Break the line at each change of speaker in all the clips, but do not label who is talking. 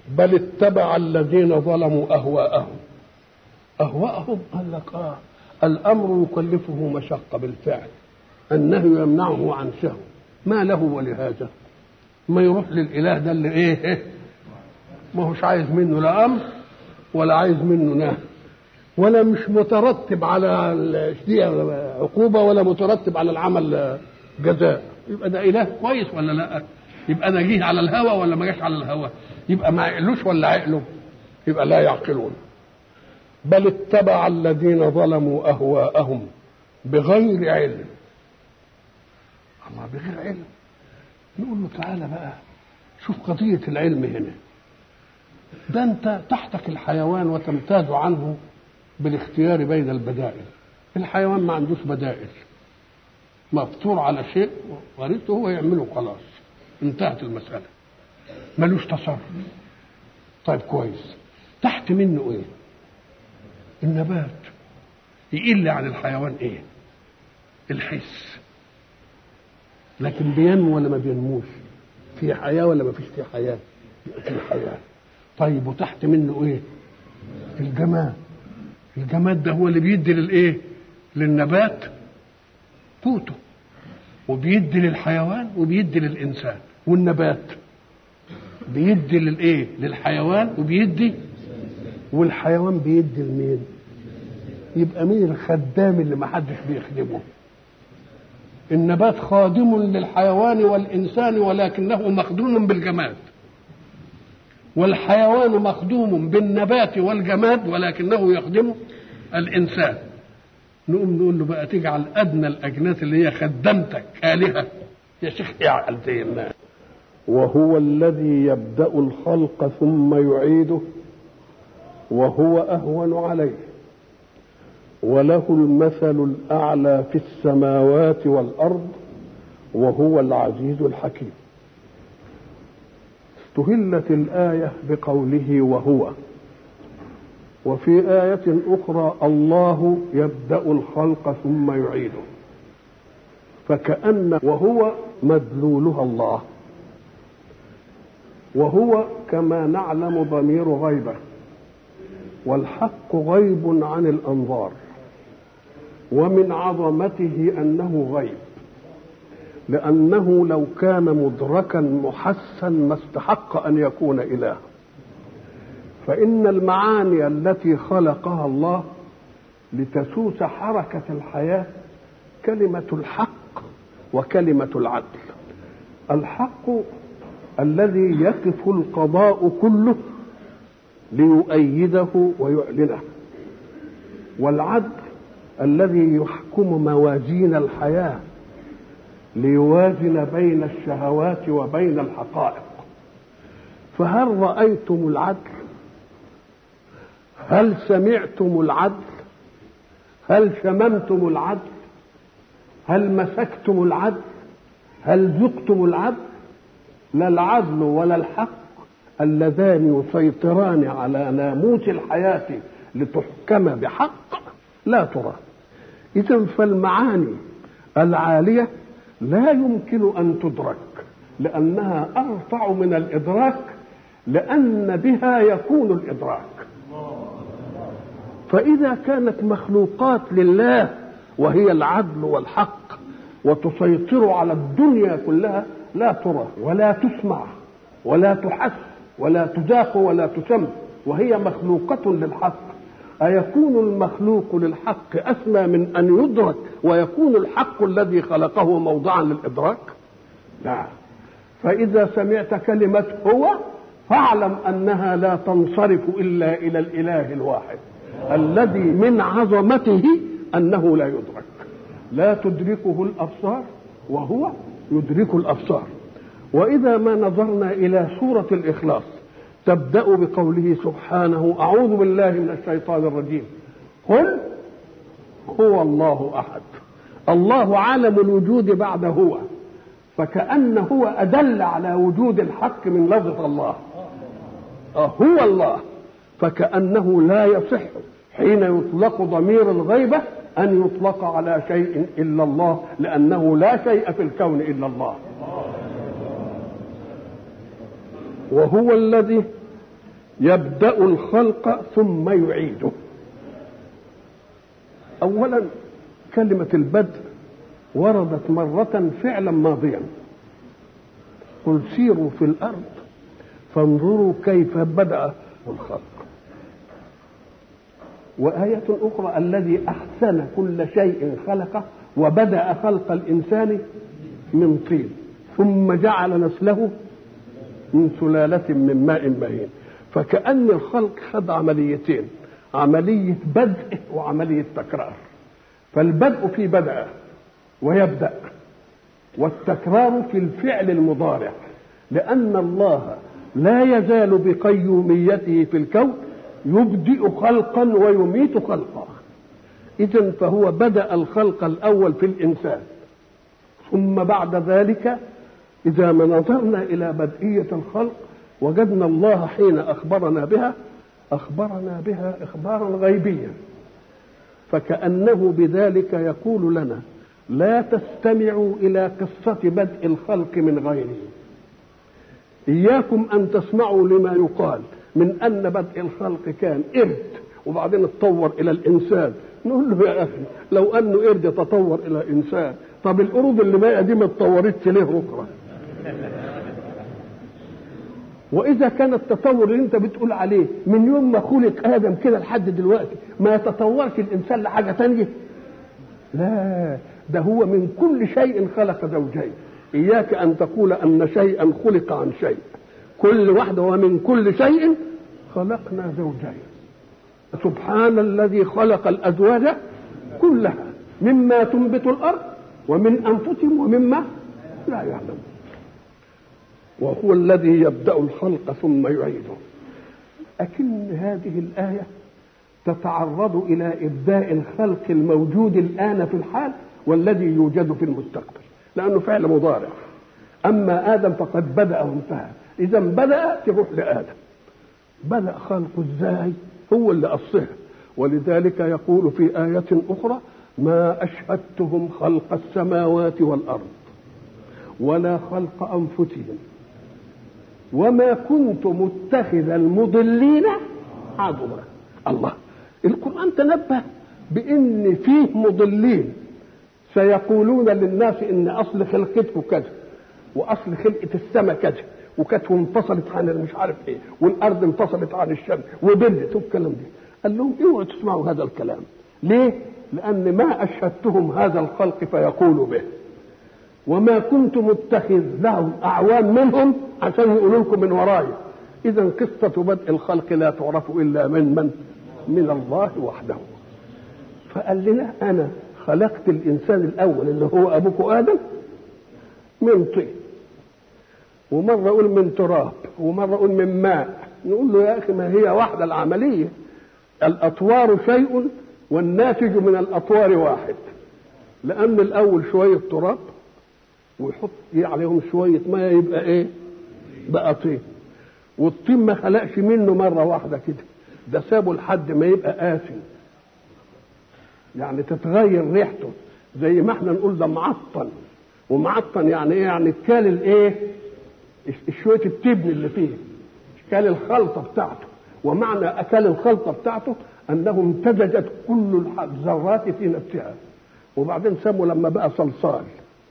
بل اتبع الذين ظلموا اهواءهم اهواءهم قال لك اه الامر يكلفه مشقه بالفعل النهي يمنعه عن شهوه ما له ولهذا ما يروح للاله ده اللي ايه ما هوش عايز منه لا امر ولا عايز منه نهي ولا مش مترتب على دي عقوبه ولا مترتب على العمل جزاء يبقى ده اله كويس ولا لا يبقى انا جيه على الهوى ولا ما جاش على الهوى يبقى ما عقلوش ولا عقله يبقى لا يعقلون بل اتبع الذين ظلموا اهواءهم بغير علم الله بغير علم نقول له تعالى بقى شوف قضية العلم هنا ده أنت تحتك الحيوان وتمتاز عنه بالاختيار بين البدائل الحيوان ما عندوش بدائل مفطور على شيء ورثته هو يعمله خلاص انتهت المسألة ملوش تصرف طيب كويس تحت منه ايه النبات يقل عن الحيوان ايه الحس لكن بينمو ولا ما بينموش في حياة ولا ما فيش في حياة في حياة طيب وتحت منه ايه الجماد الجماد ده هو اللي بيدي للايه للنبات قوته وبيدي للحيوان وبيدي للانسان والنبات بيدي للايه للحيوان وبيدي والحيوان بيدي لمين يبقى مين الخدام اللي ما حدش بيخدمه النبات خادم للحيوان والإنسان ولكنه مخدوم بالجماد والحيوان مخدوم بالنبات والجماد ولكنه يخدم الإنسان نقوم نقول له بقى تجعل أدنى الأجناس اللي هي خدمتك آلهة يا شيخ اعقل زي الناس وهو الذي يبدأ الخلق ثم يعيده وهو أهون عليه وله المثل الاعلى في السماوات والارض وهو العزيز الحكيم استهلت الايه بقوله وهو وفي ايه اخرى الله يبدا الخلق ثم يعيده فكان وهو مدلولها الله وهو كما نعلم ضمير غيبه والحق غيب عن الانظار ومن عظمته انه غيب لانه لو كان مدركا محسا ما استحق ان يكون اله فان المعاني التي خلقها الله لتسوس حركه الحياه كلمه الحق وكلمه العدل الحق الذي يقف القضاء كله ليؤيده ويعلنه والعدل الذي يحكم موازين الحياه ليوازن بين الشهوات وبين الحقائق فهل رايتم العدل هل سمعتم العدل هل شممتم العدل هل مسكتم العدل هل ذقتم العدل لا العدل ولا الحق اللذان يسيطران على ناموس الحياه لتحكم بحق لا ترى اذا فالمعاني العاليه لا يمكن ان تدرك لانها ارفع من الادراك لان بها يكون الادراك فاذا كانت مخلوقات لله وهي العدل والحق وتسيطر على الدنيا كلها لا ترى ولا تسمع ولا تحس ولا تذاق ولا تسم وهي مخلوقة للحق أيكون المخلوق للحق أسمى من أن يدرك ويكون الحق الذي خلقه موضعا للإدراك لا فإذا سمعت كلمة هو فاعلم أنها لا تنصرف إلا إلى الإله الواحد الذي من عظمته أنه لا يدرك لا تدركه الأبصار وهو يدرك الأبصار وإذا ما نظرنا إلى سورة الإخلاص تبدأ بقوله سبحانه أعوذ بالله من الشيطان الرجيم قل هو الله أحد الله عالم الوجود بعد هو فكأن هو أدل على وجود الحق من لفظ الله هو الله فكأنه لا يصح حين يطلق ضمير الغيبة أن يطلق على شيء إلا الله لأنه لا شيء في الكون إلا الله وهو الذي يبدأ الخلق ثم يعيده أولا كلمة البدء وردت مرة فعلا ماضيا قل سيروا في الأرض فانظروا كيف بدأ الخلق وآية أخرى الذي أحسن كل شيء خلقه وبدأ خلق الإنسان من طين ثم جعل نسله من سلالة من ماء مهين فكأن الخلق خد عمليتين عملية بدء وعملية تكرار فالبدء في بدأ ويبدأ والتكرار في الفعل المضارع لأن الله لا يزال بقيوميته في الكون يبدئ خلقا ويميت خلقا إذا فهو بدأ الخلق الأول في الإنسان ثم بعد ذلك إذا ما نظرنا إلى بدئية الخلق وجدنا الله حين أخبرنا بها أخبرنا بها إخبارا غيبيا فكأنه بذلك يقول لنا لا تستمعوا إلى قصة بدء الخلق من غيره إياكم أن تسمعوا لما يقال من أن بدء الخلق كان قرد وبعدين اتطور إلى الإنسان نقول له يا أخي لو أنه قرد تطور إلى إنسان طب القرود اللي ما دي ما اتطورتش ليه بكرة واذا كان التطور اللي انت بتقول عليه من يوم ما خلق ادم كده لحد دلوقتي ما يتطورش الانسان لحاجه تانية لا ده هو من كل شيء خلق زوجين اياك ان تقول ان شيئا خلق عن شيء كل واحده ومن كل شيء خلقنا زوجين سبحان الذي خلق الازواج كلها مما تنبت الارض ومن انفسهم ومما لا يعلمون وهو الذي يبدا الخلق ثم يعيده لكن هذه الايه تتعرض الى ابداء الخلق الموجود الان في الحال والذي يوجد في المستقبل لانه فعل مضارع اما ادم فقد بدا وانتهى اذا بدا تروح لادم بدا خلقه ازاي هو اللي قصها ولذلك يقول في ايه اخرى ما اشهدتهم خلق السماوات والارض ولا خلق انفسهم وما كنت متخذ المضلين عضوا الله القرآن تنبه بأن فيه مضلين سيقولون للناس إن أصل خلقتكم كذا وأصل خلقة السماء كذا وكانت انفصلت عن مش عارف ايه والارض انفصلت عن الشمس وبلت والكلام ده قال لهم اوعوا تسمعوا هذا الكلام ليه؟ لأن ما أشهدتهم هذا الخلق فيقولوا به وما كنت متخذ لهم اعوان منهم عشان يقولوا لكم من ورايا اذا قصه بدء الخلق لا تعرف الا من من من الله وحده فقال لنا انا خلقت الانسان الاول اللي هو ابوكم ادم من طين ومره اقول من تراب ومره اقول من ماء نقول له يا اخي ما هي واحده العمليه الاطوار شيء والناتج من الاطوار واحد لان الاول شويه تراب ويحط عليهم شويه ميه يبقى ايه بقى طين والطين ما خلقش منه مره واحده كده ده سابه لحد ما يبقى آسن يعني تتغير ريحته زي ما احنا نقول ده معطن ومعطن يعني ايه يعني كال الايه شويه التبن اللي فيه كال الخلطه بتاعته ومعنى اكل الخلطه بتاعته انه امتزجت كل الذرات في نفسها وبعدين سموا لما بقى صلصال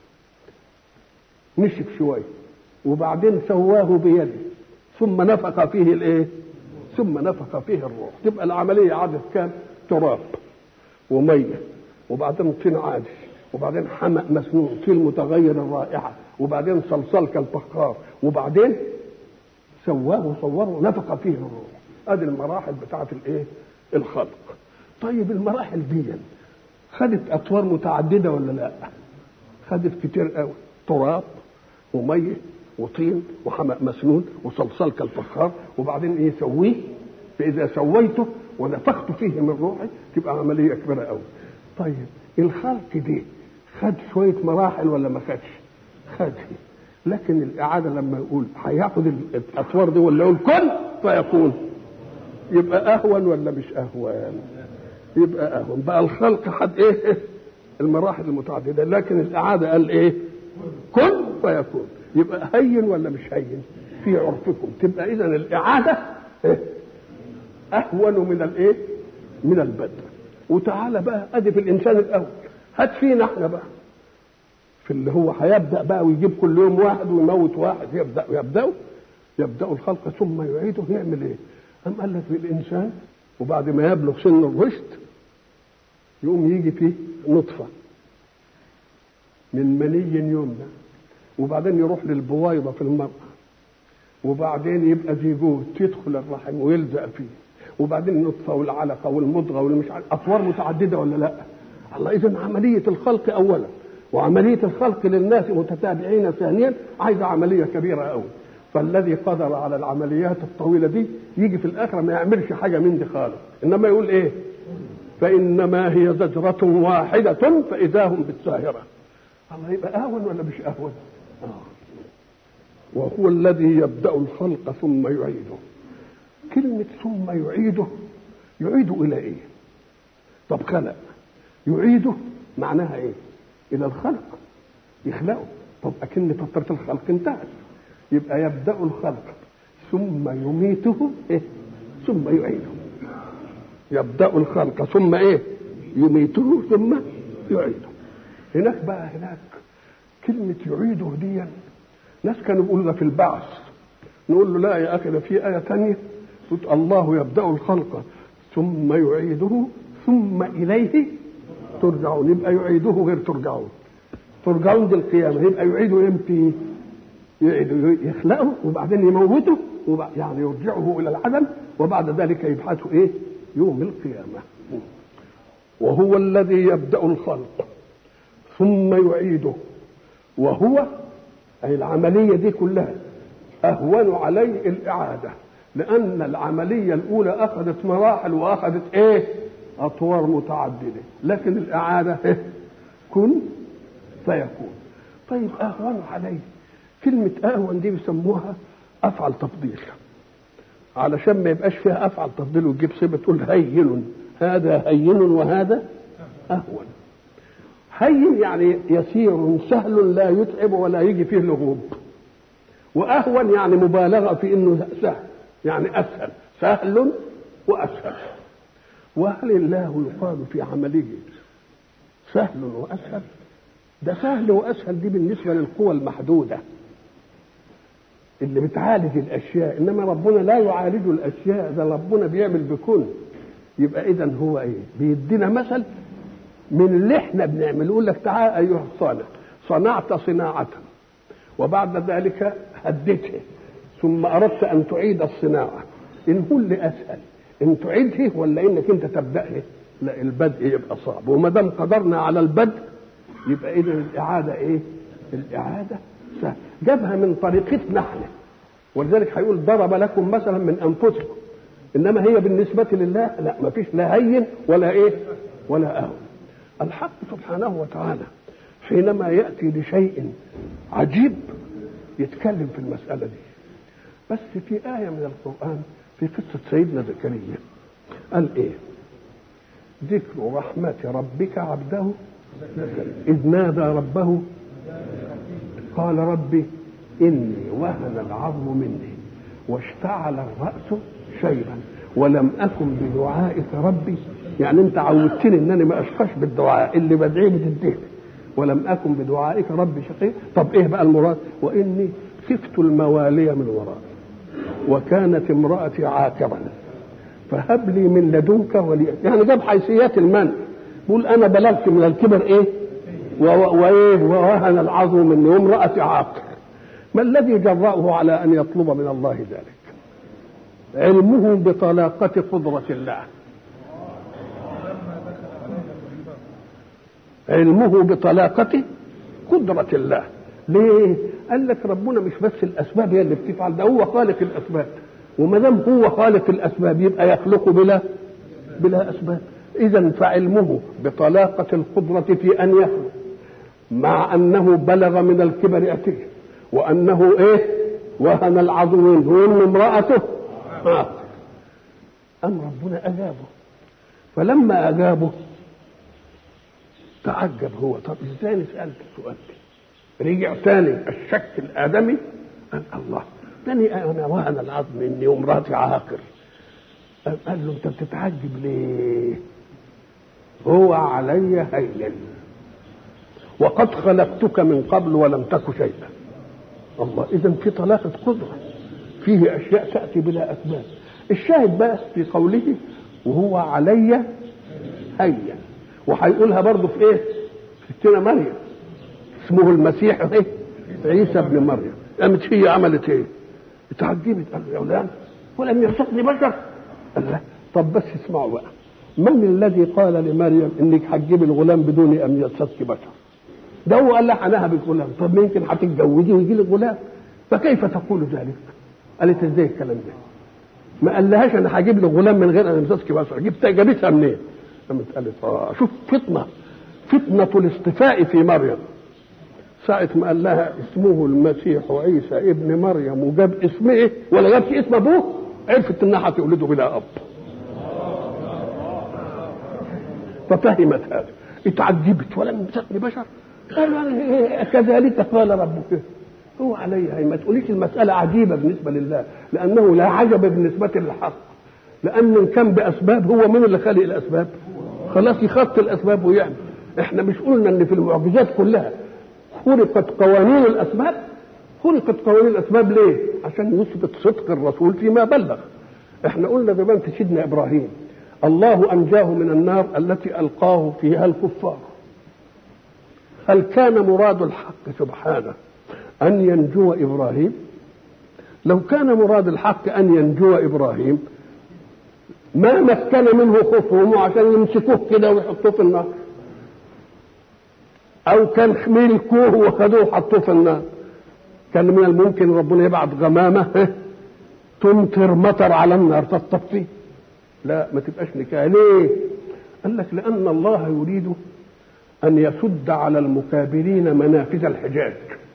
نشف شويه وبعدين سواه بيده ثم نفخ فيه الايه ثم نفخ فيه الروح تبقى العمليه عدد كام تراب وميه وبعدين طين عادي وبعدين حمأ مسنون طين متغير الرائحه وبعدين صلصال كالفخار وبعدين سواه وصوره ونفخ فيه الروح ادي المراحل بتاعه الايه الخلق طيب المراحل دي خدت اطوار متعدده ولا لا خدت كتير قوي تراب وميه وطين وحمأ مسنون وصلصال كالفخار وبعدين ايه سويه فاذا سويته ونفخت فيه من روحي تبقى عمليه كبيره قوي طيب الخلق دي خد شويه مراحل ولا ما خدش خد لكن الاعاده لما يقول هياخد الاطوار دي ولا يقول كن فيكون يبقى اهون ولا مش اهون يبقى اهون بقى الخلق خد ايه المراحل المتعدده لكن الاعاده قال ايه كن فيكون يبقى هين ولا مش هين في عرفكم تبقى اذا الاعاده اهون من الايه من البدء وتعالى بقى ادي في الانسان الاول هات فينا احنا بقى في اللي هو هيبدا بقى ويجيب كل يوم واحد ويموت واحد يبدا يبداوا يبداوا الخلق ثم يعيده يعمل ايه؟ أم قال لك الانسان وبعد ما يبلغ سن الرشد يقوم يجي فيه نطفه من مني يمنى وبعدين يروح للبويضه في المراه وبعدين يبقى زيجوت يدخل الرحم ويلزق فيه وبعدين النطفه والعلقه والمضغه والمش عارف اطوار متعدده ولا لا؟ الله اذا عمليه الخلق اولا وعمليه الخلق للناس متتابعين ثانيا عايزه عمليه كبيره قوي فالذي قدر على العمليات الطويله دي يجي في الاخره ما يعملش حاجه من دي خالص انما يقول ايه؟ فانما هي زجره واحده فاذا هم بالساهره الله يبقى اهون ولا مش اهون؟ آه. وهو الذي يبدا الخلق ثم يعيده كلمه ثم يعيده يعيد الى ايه طب خلق يعيده معناها ايه الى الخلق يخلقه طب اكن فتره الخلق انتهت يبقى يبدا الخلق ثم يميته إيه؟ ثم يعيده يبدا الخلق ثم ايه يميته ثم يعيده هناك بقى هناك كلمة يعيده دي ناس كانوا بيقولوا في البعث نقول له لا يا أخي ده في آية تانية تقول الله يبدأ الخلق ثم يعيده ثم إليه ترجعون يبقى يعيده غير ترجعون ترجعون دي القيامة يبقى يعيده امتى يعيده يخلقه وبعدين يموته وبعد يعني يرجعه إلى العدم وبعد ذلك يبحثه إيه يوم القيامة وهو الذي يبدأ الخلق ثم يعيده وهو أي العملية دي كلها أهون عليه الإعادة لأن العملية الأولى أخذت مراحل وأخذت إيه؟ أطوار متعددة لكن الإعادة إيه؟ كن فيكون طيب أهون عليه كلمة أهون دي بيسموها أفعل تفضيل علشان ما يبقاش فيها أفعل تفضيل وتجيب صفة تقول هين هذا هين وهذا أهون هين يعني يسير سهل لا يتعب ولا يجي فيه لغوب واهون يعني مبالغه في انه سهل يعني اسهل سهل واسهل وهل الله يقال في عمله سهل واسهل ده سهل واسهل دي بالنسبه للقوى المحدوده اللي بتعالج الاشياء انما ربنا لا يعالج الاشياء ده ربنا بيعمل بكل يبقى اذا هو ايه بيدينا مثل من اللي احنا بنعمله يقول لك تعال ايها الصانع صنعت صناعة وبعد ذلك هديتها ثم اردت ان تعيد الصناعة ان هو اللي اسهل ان تعيدها ولا انك انت تبداها لا البدء يبقى صعب وما دام قدرنا على البدء يبقى اذا الاعاده ايه؟ الاعاده سهل جابها من طريقتنا احنا ولذلك هيقول ضرب لكم مثلا من انفسكم انما هي بالنسبه لله لا ما فيش لا هين ولا ايه؟ ولا اهون الحق سبحانه وتعالى حينما ياتي لشيء عجيب يتكلم في المساله دي بس في ايه من القران في قصه سيدنا زكريا قال ايه ذكر رحمة ربك عبده إذ نادى ربه قال ربي إني وهن العظم مني واشتعل الرأس شيبا ولم أكن بدعائك ربي يعني أنت عودتني إن أنا ما أشقاش بالدعاء اللي بدعيه بتديه ولم أكن بدعائك ربي شقي طب إيه بقى المراد وإني خفت الموالي من ورائي وكانت امرأتي عاقرا فهب لي من لدنك وليا يعني جاب حيثيات المن بيقول انا بلغت من الكبر ايه وايه ووهن العظم مني وامرأتي عاقر ما الذي جرأه على ان يطلب من الله ذلك علمه بطلاقة قدرة الله علمه بطلاقة قدرة الله ليه؟ قال لك ربنا مش بس الاسباب هي اللي بتفعل ده هو خالق الاسباب وما دام هو خالق الاسباب يبقى يخلق بلا بلا اسباب اذا فعلمه بطلاقه القدره في ان يخلق مع انه بلغ من الكبر اتيه وانه ايه وهن العظم منه وان امراته آه. ام ربنا اجابه فلما اجابه تعجب هو طب ازاي سالت السؤال ده رجع ثاني الشك الادمي قال الله انني انا وهن العظم اني وامراتي عاقر قال له انت بتتعجب ليه هو علي هين وقد خلقتك من قبل ولم تك شيئا الله اذا في طلاقه قدره فيه اشياء تاتي بلا اسباب الشاهد بقى في قوله وهو علي هين وهيقولها برضه في ايه في ستنا مريم اسمه المسيح ايه عيسى ابن مريم قامت هي عملت ايه اتعجبت قال له يا ولاد ولم يمسكني بشر قال لا طب بس اسمعوا بقى من الذي قال لمريم انك هتجيب الغلام بدون ان يمسك بشر ده هو قال لها عنها بالغلام طب يمكن هتتجوزي ويجي لك غلام فكيف تقول ذلك قالت ازاي الكلام ده ما قالهاش انا هجيب لك غلام من غير ان يمسك بشر جبت جابتها منين قامت قالت اه شوف فطنه فطنه الاصطفاء في مريم ساعة ما قال لها اسمه المسيح عيسى ابن مريم وجاب اسم ايه ولا جابش اسم ابوه عرفت انها هتولده بلا اب ففهمت هذا اتعجبت ولم يمسكني بشر قال كذلك قال ربك هو علي ما تقوليش المسألة عجيبة بالنسبة لله لأنه لا عجب بالنسبة للحق لأن إن كان بأسباب هو من اللي خلق الأسباب خلاص يخط الأسباب ويعمل احنا مش قلنا ان في المعجزات كلها خلقت قوانين الاسباب خلقت قوانين الاسباب ليه عشان يثبت صدق الرسول فيما بلغ احنا قلنا زمان في سيدنا ابراهيم الله انجاه من النار التي القاه فيها الكفار هل كان مراد الحق سبحانه ان ينجو ابراهيم لو كان مراد الحق ان ينجو ابراهيم ما مكن منه خصومه عشان يمسكوه كده ويحطوه في النار او كان ملكوه وخدوه وحطوه في النار كان من الممكن ربنا يبعت غمامه تمطر مطر على النار تطفيه لا ما تبقاش نكايه ليه قال لك لان الله يريد ان يسد على المكابرين منافذ الحجاج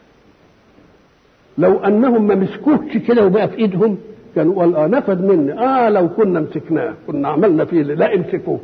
لو انهم ما مسكوش كده وبقى في ايدهم كانوا قال اه نفد مني اه لو كنا مسكناه كنا عملنا فيه لا امسكوه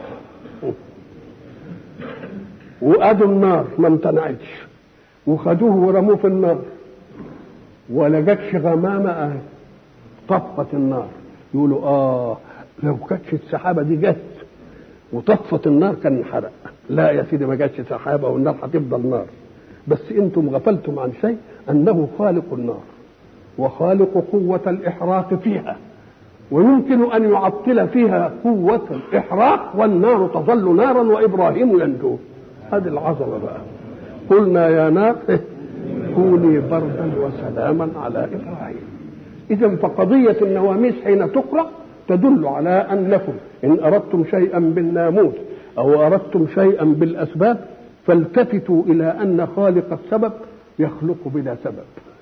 وادوا النار ما امتنعتش وخدوه ورموه في النار ولا جاتش غمامه اهي طفت النار يقولوا اه لو كانتش السحابه دي جت وطفت النار كان انحرق لا يا سيدي ما جاتش سحابه والنار هتفضل نار بس انتم غفلتم عن شيء انه خالق النار وخالق قوه الاحراق فيها ويمكن ان يعطل فيها قوه الاحراق والنار تظل نارا وابراهيم ينجو هذه العظمه بقى قلنا يا نار كوني بردا وسلاما على ابراهيم اذا فقضيه النواميس حين تقرا تدل على انكم ان اردتم شيئا بالناموس او اردتم شيئا بالاسباب فالتفتوا الى ان خالق السبب يخلق بلا سبب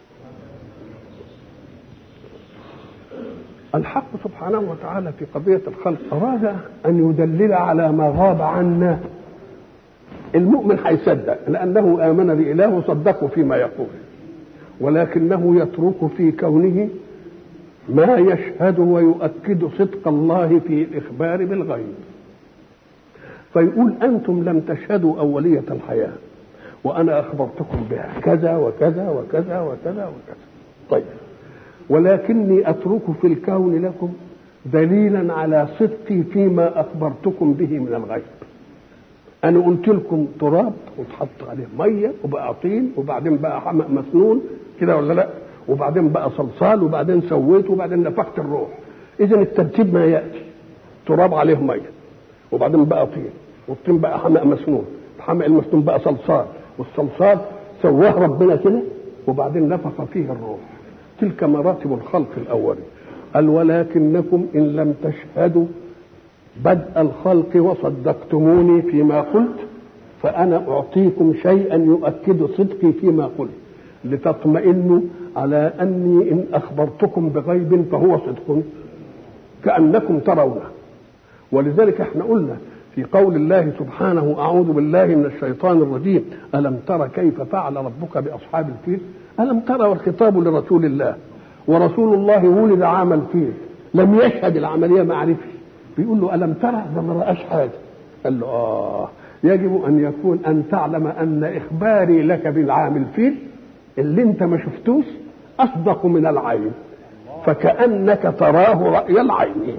الحق سبحانه وتعالى في قضيه الخلق اراد ان يدلل على ما غاب عنا المؤمن هيصدق لانه امن باله وصدقه فيما يقول ولكنه يترك في كونه ما يشهد ويؤكد صدق الله في الاخبار بالغيب فيقول انتم لم تشهدوا اوليه الحياه وانا اخبرتكم بها كذا وكذا وكذا وكذا وكذا طيب ولكني اترك في الكون لكم دليلا على صدقي فيما اخبرتكم به من الغيب انا قلت لكم تراب وتحط عليه ميه وبقى طين وبعدين بقى حمأ مسنون كده ولا لا وبعدين بقى صلصال وبعدين سويت وبعدين نفخت الروح اذا الترتيب ما ياتي تراب عليه ميه وبعدين بقى طين والطين بقى حمأ مسنون الحمأ المسنون بقى صلصال والصلصال سواه ربنا كده وبعدين نفخ فيه الروح تلك مراتب الخلق الاولي قال ولكنكم ان لم تشهدوا بدء الخلق وصدقتموني فيما قلت فأنا أعطيكم شيئا يؤكد صدقي فيما قلت لتطمئنوا على أني إن أخبرتكم بغيب فهو صدق كأنكم ترونه ولذلك احنا قلنا في قول الله سبحانه أعوذ بالله من الشيطان الرجيم ألم تر كيف فعل ربك بأصحاب الفيل ألم تر والخطاب لرسول الله ورسول الله ولد عام الفيل لم يشهد العملية ما عرفش بيقول له ألم ترى ده ما رأش حاجة قال له آه يجب أن يكون أن تعلم أن إخباري لك بالعام الفيل اللي أنت ما شفتوش أصدق من العين فكأنك تراه رأي العين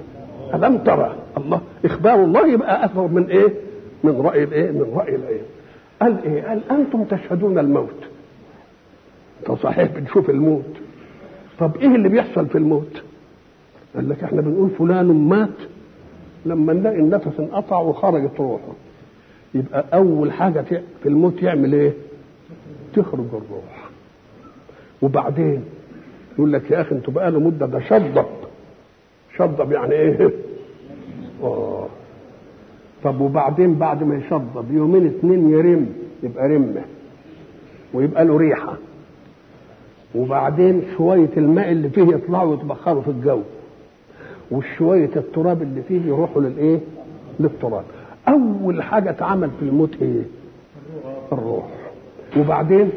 ألم ترى الله إخبار الله يبقى أكبر من إيه؟ من رأي الإيه؟ من رأي الإيه؟ قال إيه؟ قال أنتم تشهدون الموت أنت صحيح بنشوف الموت طب إيه اللي بيحصل في الموت؟ قال لك إحنا بنقول فلان مات لما نلاقي النفس انقطع وخرجت روحه يبقى أول حاجة في الموت يعمل إيه؟ تخرج الروح وبعدين يقول لك يا أخي أنتوا بقى له مدة ده شضب شضب يعني ايه اه طب وبعدين بعد ما يشضب يومين اتنين يرم يبقى رمه ويبقى له ريحه وبعدين شويه الماء اللي فيه يطلعوا يتبخروا في الجو وشويه التراب اللي فيه يروحوا للايه للتراب اول حاجه اتعمل في الموت ايه الروح وبعدين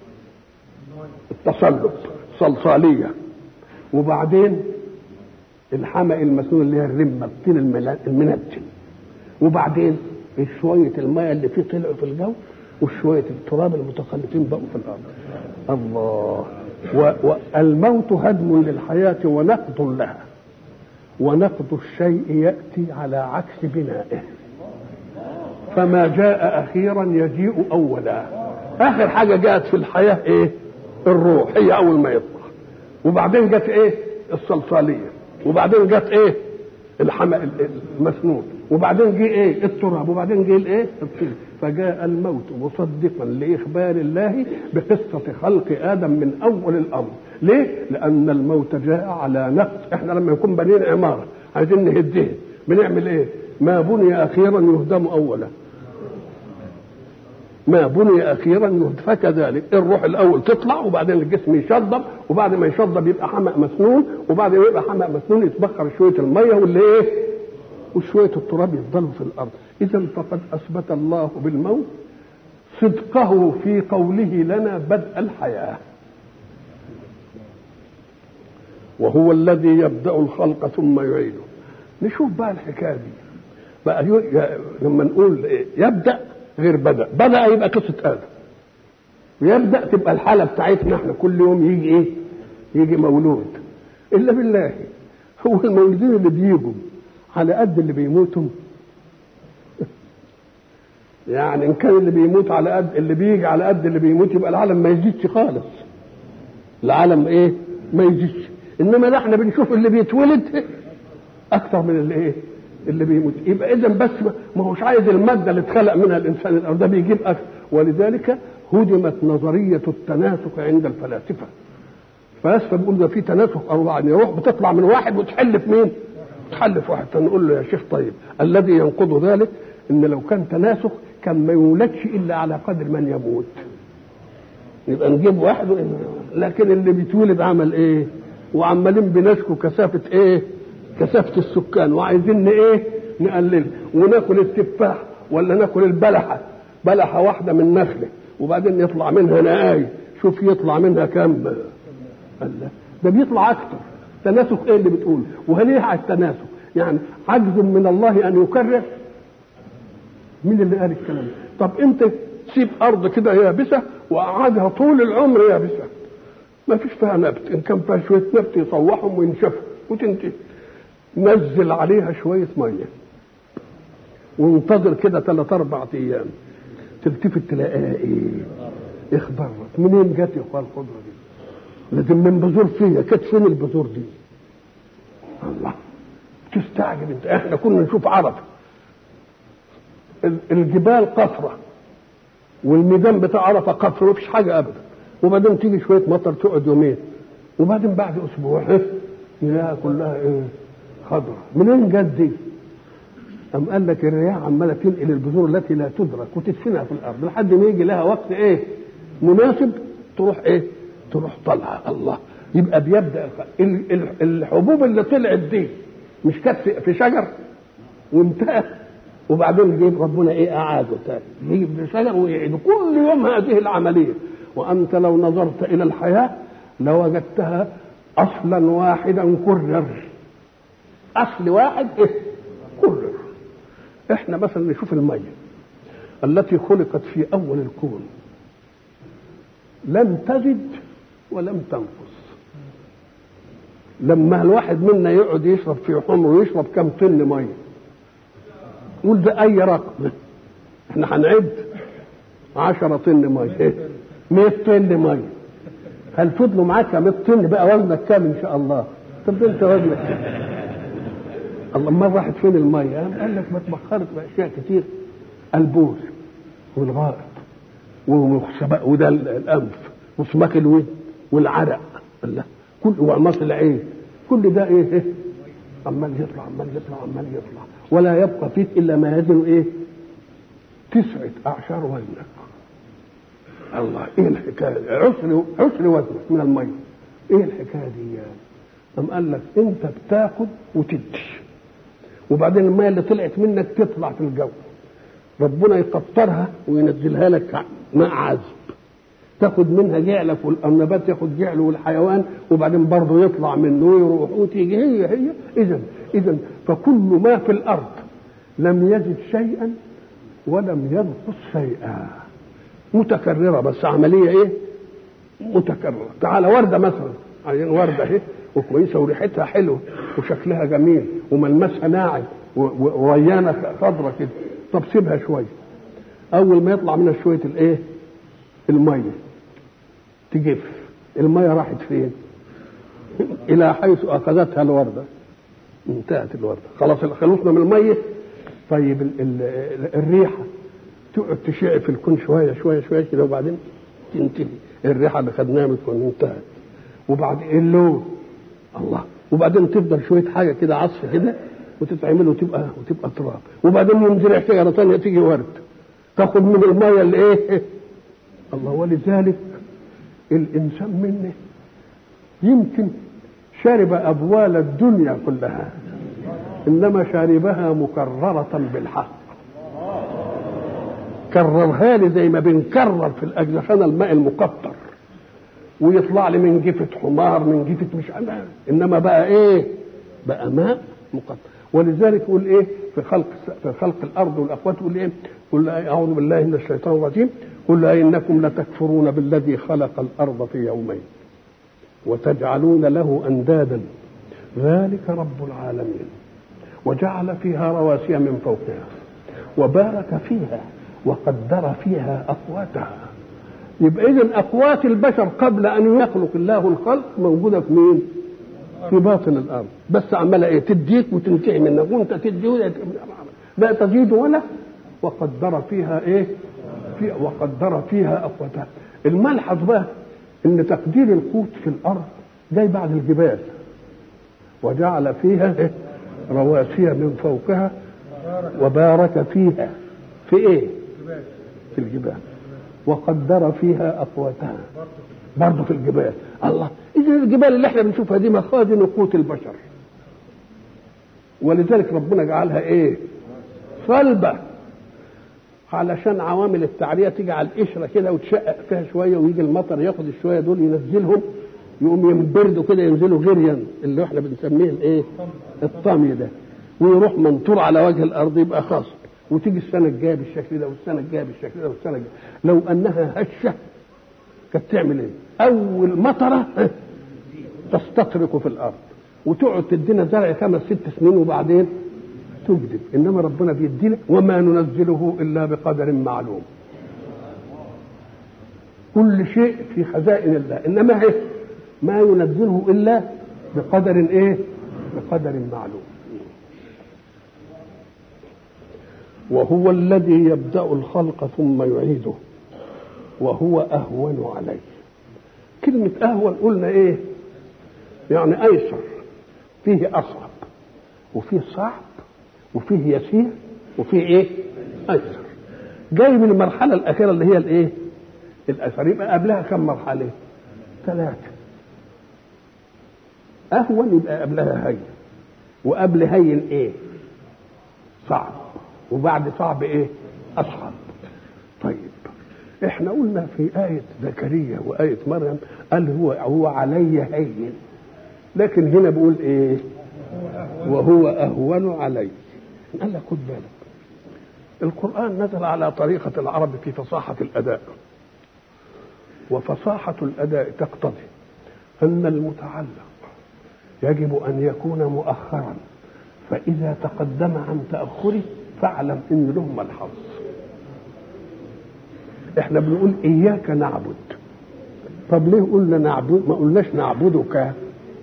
التصلب صلصاليه وبعدين الحمأ المسنون اللي هي الرمه الطين المنتن وبعدين شويه الماء اللي فيه طلعوا في الجو وشويه التراب المتخلفين بقوا في الارض الله والموت هدم للحياه ونقض لها ونقض الشيء ياتي على عكس بنائه فما جاء اخيرا يجيء اولا اخر حاجه جاءت في الحياه ايه الروح هي اول ما يطلع وبعدين جت ايه الصلصاليه وبعدين جت ايه الحمأ المسنون وبعدين جه ايه التراب وبعدين جه الايه الطين فجاء الموت مصدقا لاخبار الله بقصه خلق ادم من اول الامر ليه لان الموت جاء على نقص احنا لما يكون بنين عماره عايزين نهدها بنعمل ايه ما بني اخيرا يهدم اولا ما بني اخيرا فكذلك الروح الاول تطلع وبعدين الجسم يشضب وبعد ما يشضب يبقى حمأ مسنون وبعد ما يبقى حمأ مسنون يتبخر شويه الميه واللي ايه وشويه التراب يفضلوا في الارض اذا فقد اثبت الله بالموت صدقه في قوله لنا بدء الحياه وهو الذي يبدا الخلق ثم يعيده نشوف بقى الحكايه دي بقى لما نقول إيه؟ يبدا غير بدا بدا يبقى قصه ادم ويبدا تبقى الحاله بتاعتنا احنا كل يوم يجي ايه يجي مولود الا بالله هو المولودين اللي بيجوا على قد اللي بيموتوا يعني ان كان اللي بيموت على قد اللي بيجي على قد اللي بيموت يبقى العالم ما يزيدش خالص العالم ايه ما يزيدش انما لا احنا بنشوف اللي بيتولد اكثر من اللي ايه اللي بيموت يبقى اذا بس ما هوش عايز الماده اللي اتخلق منها الانسان الارض ده بيجيب اكثر ولذلك هدمت نظريه التناسخ عند الفلاسفه الفلاسفه بيقول ده في تناسخ ارواح يعني روح بتطلع من واحد وتحل في مين؟ تحل في واحد فنقول له يا شيخ طيب الذي ينقض ذلك ان لو كان تناسخ كان ما يولدش الا على قدر من يموت يبقى نجيب واحد لكن اللي بيتولد عمل ايه؟ وعمالين بنسكوا كثافه ايه؟ كثافه السكان وعايزين ايه؟ نقلل وناكل التفاح ولا ناكل البلحه بلحه واحده من نخله وبعدين يطلع منها نقاي شوف يطلع منها كم الله ده بيطلع اكتر تناسخ ايه اللي بتقول وهل على التناسخ يعني عجز من الله ان يكرر مين اللي قال الكلام ده طب انت تسيب ارض كده يابسه وقعدها طول العمر يابسه ما فيش فيها نبت ان كان فيها شويه نبت يصوحهم وينشفوا وتنتهي نزل عليها شويه ميه وانتظر كده ثلاث اربع ايام تلتفت تلاقيها ايه اخضرت منين جت يا اخوان الخضره دي لازم من بذور فيها كانت فين البذور دي الله تستعجب انت احنا كنا نشوف عرفه الجبال قفره والميدان بتاع عرفه قفر مفيش حاجه ابدا وبعدين تيجي شويه مطر تقعد يومين وبعدين بعد اسبوع نلاقيها كلها ايه خضرة منين جت دي؟ أم قال لك الرياح عمالة تنقل البذور التي لا تدرك وتدفنها في الأرض لحد ما يجي لها وقت إيه؟ مناسب تروح إيه؟ تروح طالعة الله يبقى بيبدأ الحبوب اللي طلعت دي مش كانت في شجر وانتهى وبعدين يجيب ربنا ايه اعاده تاني يجيب شجر ويعيد كل يوم هذه العمليه وانت لو نظرت الى الحياه لوجدتها اصلا واحدا كرر اصل واحد ايه كرر احنا مثلا نشوف الميه التي خلقت في اول الكون لم تزد ولم تنقص لما الواحد منا يقعد يشرب في حمره يشرب كم طن ميه قول ده اي رقم احنا هنعد عشرة طن ميه 100 طن ميه هل فضلوا معاك 100 طن بقى وزنك كام ان شاء الله طب انت وزنك الله ما راحت فين الميه قال لك ما تبخرت باشياء كتير البول والغائط وده الانف وسماك الود والعرق الله كل وعماص العين كل ده ايه, إيه؟ عمال يطلع عمال يطلع عمال يطلع ولا يبقى فيك الا ما يزن ايه تسعة اعشار وزنك الله ايه الحكايه عسر عسر وزنك من الميه ايه الحكايه دي يعني أم قال لك انت بتاخد وتدي وبعدين الميه اللي طلعت منك تطلع في الجو ربنا يقطرها وينزلها لك ماء عذب تاخد منها جعلك والنبات ياخد جعله والحيوان وبعدين برضه يطلع منه ويروح وتيجي هي هي اذا اذا فكل ما في الارض لم يزد شيئا ولم ينقص شيئا متكرره بس عمليه ايه؟ متكرره تعالى ورده مثلا عايزين ورده اهي وكويسه وريحتها حلوه وشكلها جميل وملمسها ناعم وريانه خضره كده طب سيبها شويه اول ما يطلع منها شويه الايه؟ الميه تجف الميه راحت فين الى حيث اخذتها الورده انتهت الورده خلاص خلصنا من الميه طيب ال ال الريحه تقعد تشع في الكون شويه شويه شويه كده وبعدين تنتهي الريحه اللي خدناها من الكون انتهت وبعدين اللون الله وبعدين تفضل شويه حاجه كده عصف كده وتتعمل وتبقى وتبقى تراب وبعدين ينزرع شجره ثانيه تيجي ورد تاخد من الميه اللي ايه الله ولذلك الانسان منه يمكن شرب ابوال الدنيا كلها انما شربها مكرره بالحق كررها لي زي ما بنكرر في الاجزخانه الماء المقطر ويطلع لي من جفة حمار من جفة مش عارف انما بقى ايه بقى ماء مقطر ولذلك يقول ايه في خلق في خلق الارض والاقوات يقول ايه قل اعوذ بالله من الشيطان الرجيم قل انكم لتكفرون بالذي خلق الارض في يومين وتجعلون له اندادا ذلك رب العالمين وجعل فيها رواسي من فوقها وبارك فيها وقدر فيها اقواتها يبقى اذا اقوات البشر قبل ان يخلق الله الخلق موجوده في مين؟ في باطن الارض بس عماله ايه تديك وتنتهي منك وانت تدي لا تزيد ولا وقدر فيها ايه؟ في وقدر فيها اقواتها الملحظ بقى ان تقدير القوت في الارض جاي بعد الجبال وجعل فيها إيه؟ رواسي من فوقها وبارك فيها في ايه؟ في الجبال وقدر فيها اقواتها برضه في الجبال الله اذا الجبال اللي احنا بنشوفها دي مخازن قوت البشر ولذلك ربنا جعلها ايه صلبه علشان عوامل التعريه تيجي على القشره كده وتشقق فيها شويه ويجي المطر ياخد الشويه دول ينزلهم يقوم ينبردوا كده ينزلوا غريا اللي احنا بنسميه الايه الطمي ده ويروح منطور على وجه الارض يبقى خاص وتيجي السنه الجايه بالشكل ده والسنه الجايه بالشكل ده والسنه الجايه لو انها هشه كانت تعمل ايه؟ اول مطره تستطرق في الارض وتقعد تدينا زرع خمس ست سنين وبعدين تجدب انما ربنا بيدينا وما ننزله الا بقدر معلوم كل شيء في خزائن الله انما ايه ما ينزله الا بقدر ايه بقدر معلوم وهو الذي يبدا الخلق ثم يعيده وهو اهون عليه كلمه اهون قلنا ايه يعني ايسر فيه اصعب وفيه صعب وفيه يسير وفيه ايه ايسر جاي من المرحله الاخيره اللي هي الايه الايسر يبقى قبلها كم مرحله ثلاثه اهون يبقى قبلها هين وقبل هين ايه صعب وبعد صعب ايه اصعب طيب احنا قلنا في آية زكريا وآية مريم قال هو هو علي هين لكن هنا بيقول ايه وهو اهون علي قال لك خد بالك القرآن نزل على طريقة العرب في فصاحة الأداء وفصاحة الأداء تقتضي أن المتعلق يجب أن يكون مؤخرا فإذا تقدم عن تأخره فاعلم إن له ملحظ احنا بنقول إياك نعبد طب ليه قلنا نعبد ما قلناش نعبدك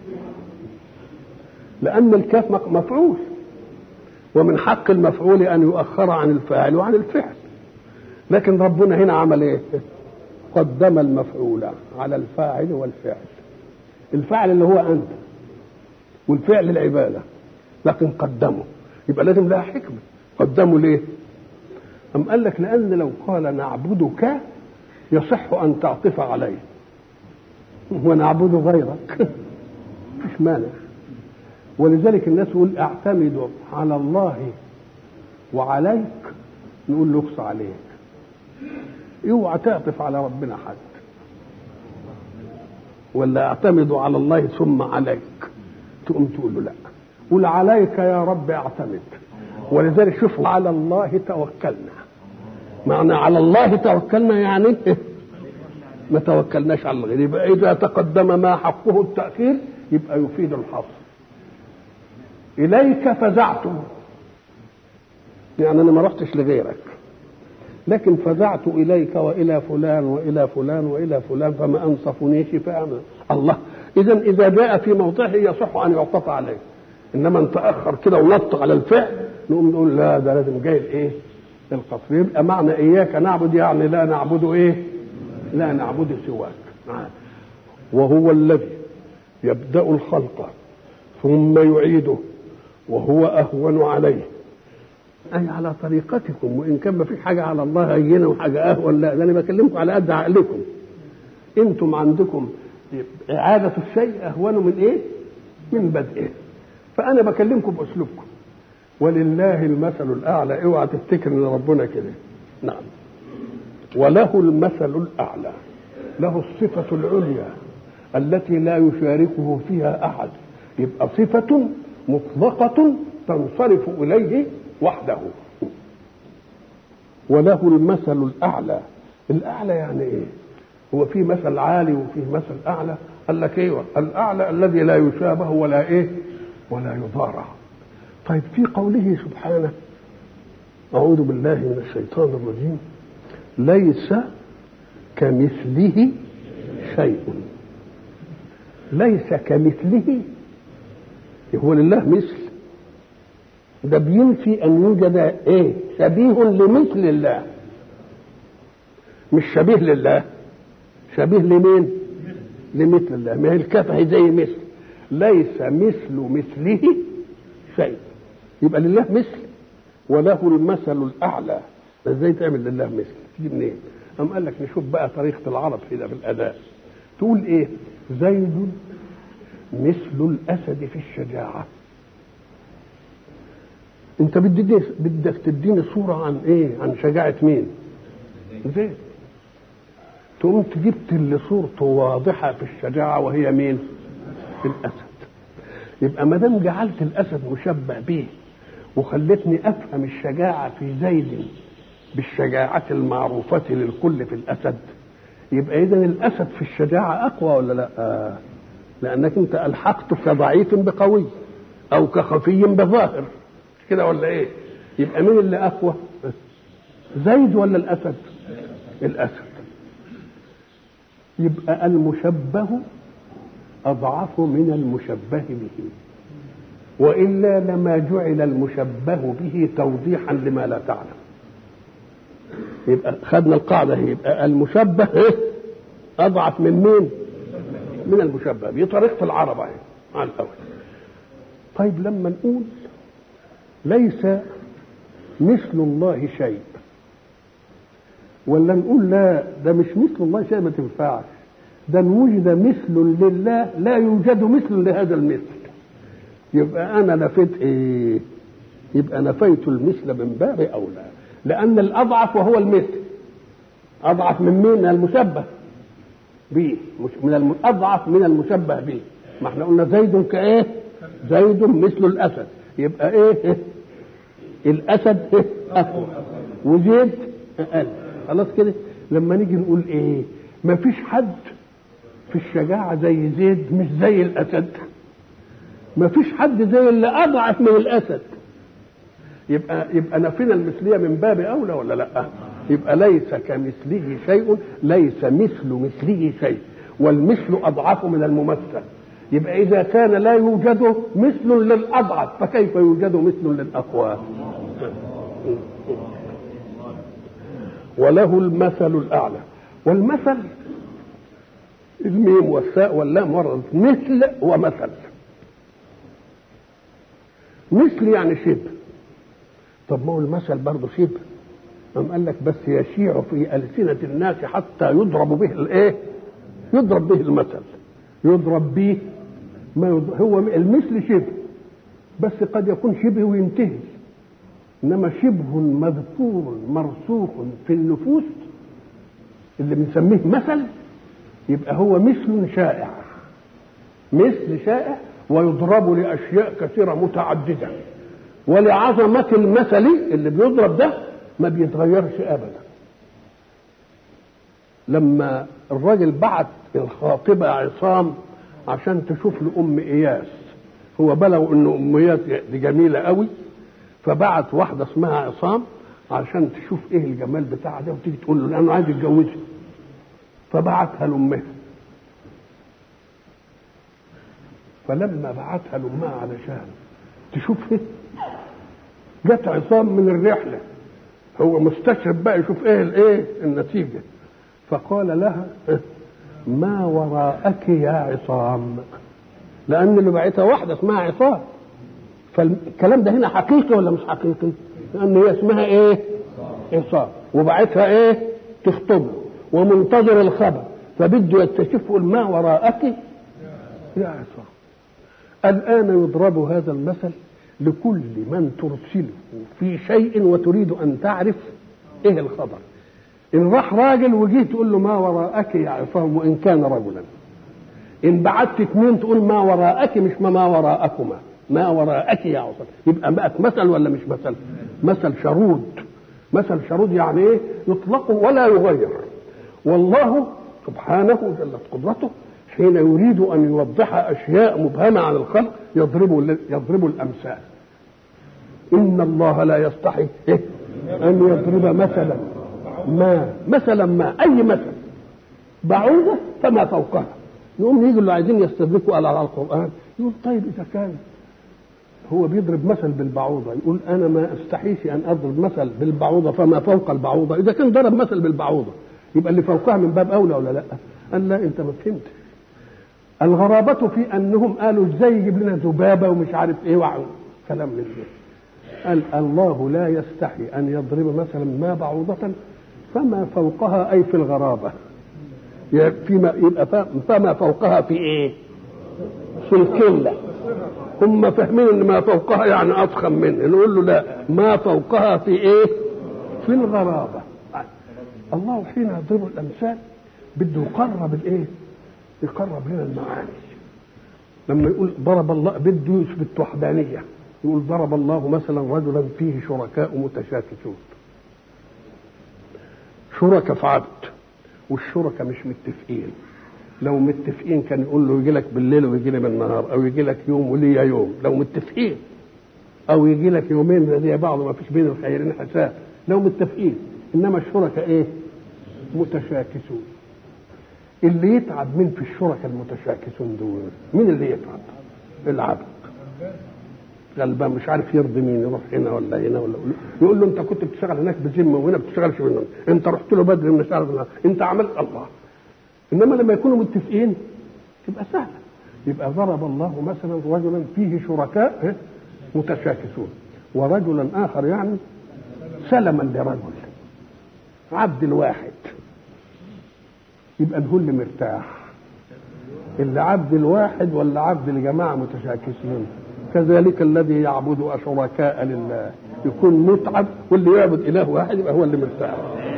لأن الكاف مفعول ومن حق المفعول أن يؤخر عن الفاعل وعن الفعل لكن ربنا هنا عمل إيه قدم المفعول على الفاعل والفعل الفاعل اللي هو أنت والفعل العبادة لكن قدمه يبقى لازم لها حكمة قدمه ليه أم قال لك لأن لو قال نعبدك يصح أن تعطف عليه ونعبد غيرك مفيش مانع ولذلك الناس يقول اعتمد على الله وعليك نقول له اقصى عليك اوعى تعطف على ربنا حد ولا اعتمد على الله ثم عليك تقوم تقول له لا قول عليك يا رب اعتمد ولذلك شوفوا على الله توكلنا معنى على الله توكلنا يعني ما توكلناش على الغير يبقى اذا تقدم ما حقه التاخير يبقى يفيد الحصر اليك فزعت يعني انا ما رحتش لغيرك لكن فزعت اليك والى فلان والى فلان والى فلان فما انصفنيش فاعمل الله اذا اذا جاء في موضعه يصح ان يعطف عليه انما ان تاخر كده ونط على الفعل نقوم نقول لا ده لازم جاي الايه القصر يبقى معنى اياك نعبد يعني لا نعبد ايه لا نعبد سواك وهو الذي يبدا الخلق ثم يعيده وهو اهون عليه اي على طريقتكم وان كان ما فيش حاجه على الله هينه وحاجه اهون لا ده انا بكلمكم على قد عقلكم انتم عندكم اعاده الشيء اهون من ايه من بدئه فانا بكلمكم باسلوبكم ولله المثل الاعلى اوعى تفتكر ان ربنا كده نعم وله المثل الاعلى له الصفه العليا التي لا يشاركه فيها احد يبقى صفه مطلقه تنصرف اليه وحده وله المثل الاعلى الاعلى يعني ايه هو في مثل عالي وفي مثل اعلى قال لك ايوه الاعلى الذي لا يشابه ولا ايه ولا يضارع طيب في قوله سبحانه اعوذ بالله من الشيطان الرجيم ليس كمثله شيء ليس كمثله هو لله مثل ده بينفي ان يوجد ايه شبيه لمثل الله مش شبيه لله شبيه لمين لمثل الله ما هي الكفه زي مثل ليس مثل مثله شيء يبقى لله مثل وله المثل الاعلى ازاي تعمل لله مثل تيجي منين قام قال لك نشوف بقى طريقه العرب كده في الاداء تقول ايه زيد مثل الاسد في الشجاعه انت بدك بدك تديني صوره عن ايه عن شجاعه مين زيد تقوم جبت اللي صورته واضحه في الشجاعه وهي مين الاسد يبقى ما دام جعلت الاسد مشبه به وخلتني افهم الشجاعه في زيد بالشجاعه المعروفه للكل في الاسد يبقى اذا الاسد في الشجاعه اقوى ولا لا آه. لانك انت الحقت كضعيف بقوي او كخفي بظاهر كده ولا ايه يبقى مين اللي اقوى زيد ولا الاسد الاسد يبقى المشبه اضعف من المشبه به والا لما جعل المشبه به توضيحا لما لا تعلم يبقى خدنا القاعده هي يبقى المشبه اضعف من مين من المشبه دي طريقه العرب يعني على الاول طيب لما نقول ليس مثل الله شيء ولا نقول لا ده مش مثل الله شيء ما تنفعش ده ان وجد مثل لله لا يوجد مثل لهذا المثل يبقى انا نفيت ايه يبقى نفيت المثل من باب اولى لان الاضعف وهو المثل اضعف من مين من المشبه به من الم... اضعف من المشبه به ما احنا قلنا زيد كايه زيد مثل الاسد يبقى ايه الاسد إيه؟ اقوى وزيد اقل خلاص كده لما نيجي نقول ايه ما فيش حد في الشجاعة زي زيد مش زي الأسد ما فيش حد زي اللي اضعف من الاسد يبقى يبقى نفينا المثليه من باب اولى ولا لا يبقى ليس كمثله شيء ليس مثل مثله شيء والمثل اضعف من الممثل يبقى اذا كان لا يوجد مثل للاضعف فكيف يوجد مثل للاقوى وله المثل الاعلى والمثل الميم والساء واللام ورد مثل ومثل مثل يعني شبه طب ما هو المثل برضه شبه قام قال لك بس يشيع في ألسنة الناس حتى يضرب به الايه؟ يضرب به المثل يضرب به ما يضرب هو المثل شبه بس قد يكون شبه وينتهي انما شبه مذكور مرسوخ في النفوس اللي بنسميه مثل يبقى هو مثل شائع مثل شائع ويضرب لاشياء كثيره متعدده ولعظمه المثل اللي بيضرب ده ما بيتغيرش ابدا لما الراجل بعت الخاطبه عصام عشان تشوف له ام اياس هو بلغ ان ام اياس دي جميله قوي فبعت واحده اسمها عصام عشان تشوف ايه الجمال بتاعها ده وتيجي تقول له لانه عايز يتجوزها فبعتها لامها فلما بعتها لامها علشان تشوف ايه جت عصام من الرحله هو مستشرف بقى يشوف ايه الايه النتيجه فقال لها ما وراءك يا عصام لان اللي بعتها واحده اسمها عصام فالكلام ده هنا حقيقي ولا مش حقيقي لان هي اسمها ايه عصام وبعتها ايه تخطبه ومنتظر الخبر فبده يكتشف يقول ما وراءك يا عصام الآن يضرب هذا المثل لكل من ترسله في شيء وتريد أن تعرف إيه الخبر إن راح راجل وجيه تقول له ما وراءك يا عصام وإن كان رجلا إن بعت اثنين تقول ما وراءك مش ما وراءكما ما وراءك يا عصام يبقى بقت مثل ولا مش مثل مثل شرود مثل شرود يعني ايه يطلق ولا يغير والله سبحانه جلت قدرته حين يريد ان يوضح اشياء مبهمه عن الخلق يضرب يضرب الامثال ان الله لا يستحي إيه؟ ان يضرب مثلا ما مثلا ما اي مثل بعوضه فما فوقها يقوم يجي اللي عايزين يستدركوا على القران يقول طيب اذا كان هو بيضرب مثل بالبعوضه يقول انا ما استحيش ان اضرب مثل بالبعوضه فما فوق البعوضه اذا كان ضرب مثل بالبعوضه يبقى اللي فوقها من باب اولى ولا لا؟ قال لا انت ما فهمتش الغرابة في أنهم قالوا إزاي يجيب لنا ذبابة ومش عارف إيه وعن كلام من ده قال الله لا يستحي أن يضرب مثلا ما بعوضة فما فوقها أي في الغرابة فيما يبقى فما فوقها في إيه؟ في الكلة هم فاهمين ان ما فوقها يعني اضخم منه نقول له لا ما فوقها في ايه في الغرابه الله حين يضرب الامثال بده يقرب الايه يقرب لنا المعاني لما يقول ضرب الله بده يثبت وحدانيه يقول ضرب الله مثلا رجلا فيه شركاء متشاكسون شركاء في عبد والشركاء مش متفقين لو متفقين كان يقول له يجي لك بالليل ويجي لي بالنهار او يجي لك يوم وليا يوم لو متفقين او يجي لك يومين زي بعض ما فيش بين الخيرين حساب لو متفقين انما الشركاء ايه متشاكسون اللي يتعب مين في الشركاء المتشاكسون دول مين اللي يتعب العبد غلبان مش عارف يرضي مين يروح هنا ولا هنا ولا يقول له انت كنت بتشتغل هناك بذمه وهنا بتشتغلش منهم انت رحت له بدري من الشهر انت عملت الله انما لما يكونوا متفقين تبقى سهله يبقى ضرب الله مثلا رجلا فيه شركاء متشاكسون ورجلا اخر يعني سلما لرجل عبد الواحد يبقى الكل مرتاح اللي عبد الواحد ولا عبد لجماعه متشاكسين كذلك الذي يعبد شركاء لله يكون متعب واللي يعبد اله واحد يبقى هو اللي مرتاح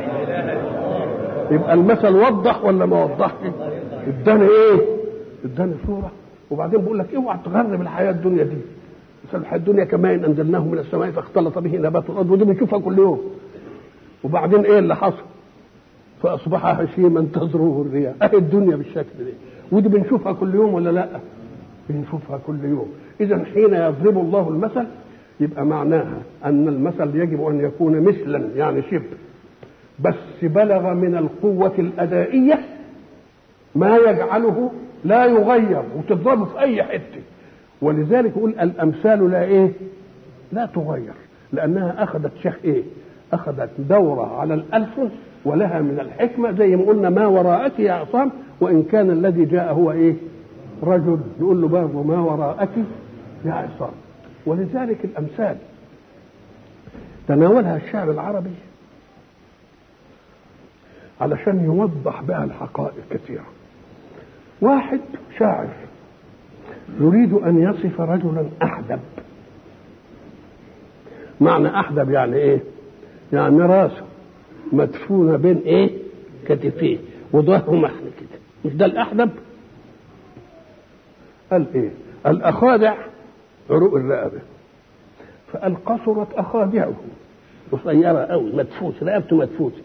يبقى المثل وضح ولا ما وضحش اداني ايه اداني صوره وبعدين بقول لك اوعى تغرب الحياه الدنيا دي مثل الحياه الدنيا كما انزلناه من السماء فاختلط به نبات الارض ودي بنشوفها كل يوم وبعدين ايه اللي حصل فاصبح هشيما تزروه الرياح اهي الدنيا بالشكل ده ودي بنشوفها كل يوم ولا لا بنشوفها كل يوم إذا حين يضرب الله المثل يبقى معناها أن المثل يجب أن يكون مثلا يعني شبه بس بلغ من القوة الأدائية ما يجعله لا يغير وتضربه في أي حتة ولذلك يقول الأمثال لا إيه لا تغير لأنها أخذت شيخ إيه أخذت دورة على الألسن ولها من الحكمة زي ما قلنا ما وراءك يا عصام وإن كان الذي جاء هو إيه رجل يقول له برضه ما وراءك يا عصام ولذلك الأمثال تناولها الشعر العربي علشان يوضح بها الحقائق كثيرة واحد شاعر يريد أن يصف رجلا أحدب معنى أحدب يعني إيه يعني راسه مدفونة بين إيه كتفيه وظهره محن كده مش ده الأحدب قال إيه الأخادع عروق الرقبة فقال قصرت أخادعه قصيرة أوي مدفوس رقبته مدفوسة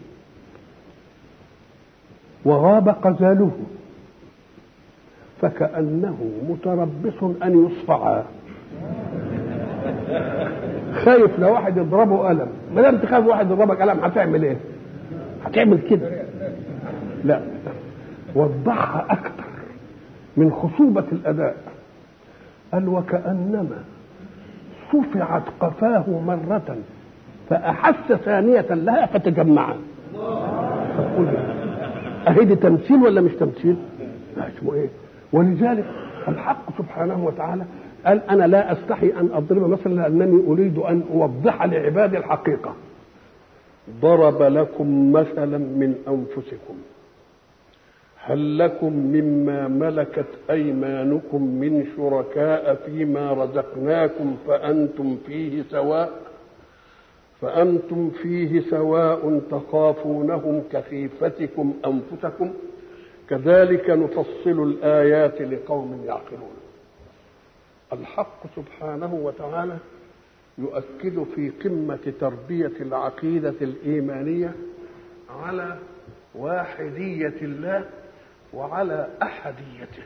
وغاب قزاله فكأنه متربص أن يصفع خايف لو واحد يضربه قلم ما دام تخاف واحد يضربك قلم هتعمل ايه؟ هتعمل كده لا وضحها أكثر من خصوبة الأداء قال وكأنما صفعت قفاه مرة فأحس ثانية لها فتجمعا أهي دي تمثيل ولا مش تمثيل؟ لا اسمه إيه؟ ولذلك الحق سبحانه وتعالى قال أنا لا أستحي أن أضرب مثلا لأنني أريد أن أوضح لعبادي الحقيقة ضرب لكم مثلا من أنفسكم هل لكم مما ملكت أيمانكم من شركاء فيما رزقناكم فأنتم فيه سواء فأنتم فيه سواء تخافونهم كخيفتكم أنفسكم كذلك نفصل الآيات لقوم يعقلون الحق سبحانه وتعالى يؤكد في قمة تربية العقيدة الإيمانية على واحدية الله وعلى أحديته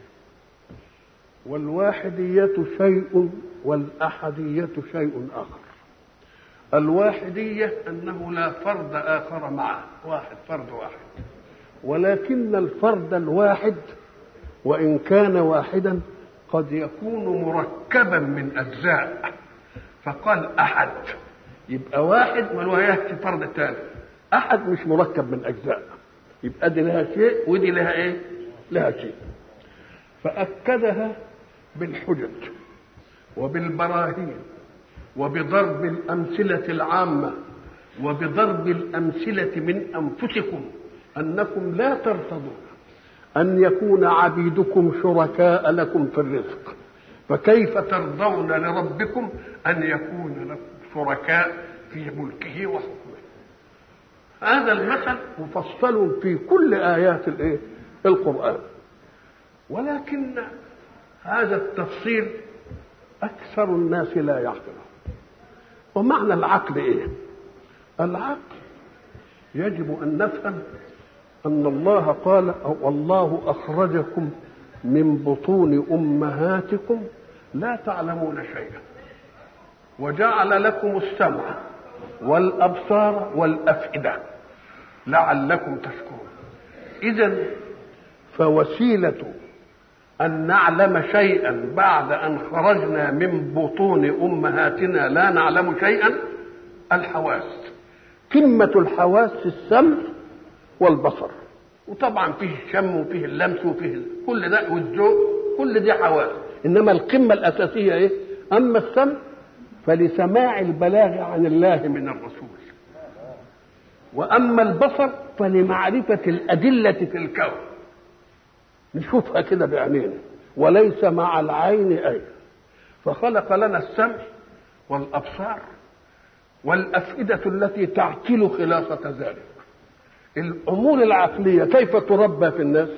والواحدية شيء والأحدية شيء آخر الواحدية أنه لا فرد آخر معه واحد فرد واحد ولكن الفرد الواحد وإن كان واحدا قد يكون مركبا من أجزاء فقال أحد يبقى واحد ولا يأتي فرد ثاني أحد مش مركب من أجزاء يبقى دي لها شيء ودي لها إيه؟ لها شيء فأكدها بالحجج وبالبراهين وبضرب الأمثلة العامة وبضرب الأمثلة من أنفسكم أنكم لا ترتضون أن يكون عبيدكم شركاء لكم في الرزق فكيف ترضون لربكم أن يكون لكم شركاء في ملكه وحكمه هذا المثل مفصل في كل آيات الإيه؟ القرآن ولكن هذا التفصيل أكثر الناس لا يعقله ومعنى العقل إيه؟ العقل يجب أن نفهم أن الله قال أو الله أخرجكم من بطون أمهاتكم لا تعلمون شيئا وجعل لكم السمع والأبصار والأفئدة لعلكم تشكرون إذا فوسيلة أن نعلم شيئا بعد أن خرجنا من بطون أمهاتنا لا نعلم شيئا الحواس قمة الحواس السمع والبصر وطبعا فيه الشم وفيه اللمس وفيه كل ده والذوق كل دي حواس انما القمه الاساسيه ايه اما السمع فلسماع البلاغ عن الله من الرسول واما البصر فلمعرفه الادله في الكون نشوفها كده بعينينا وليس مع العين اي فخلق لنا السمع والابصار والافئده التي تعقل خلافه ذلك الامور العقليه كيف تربى في الناس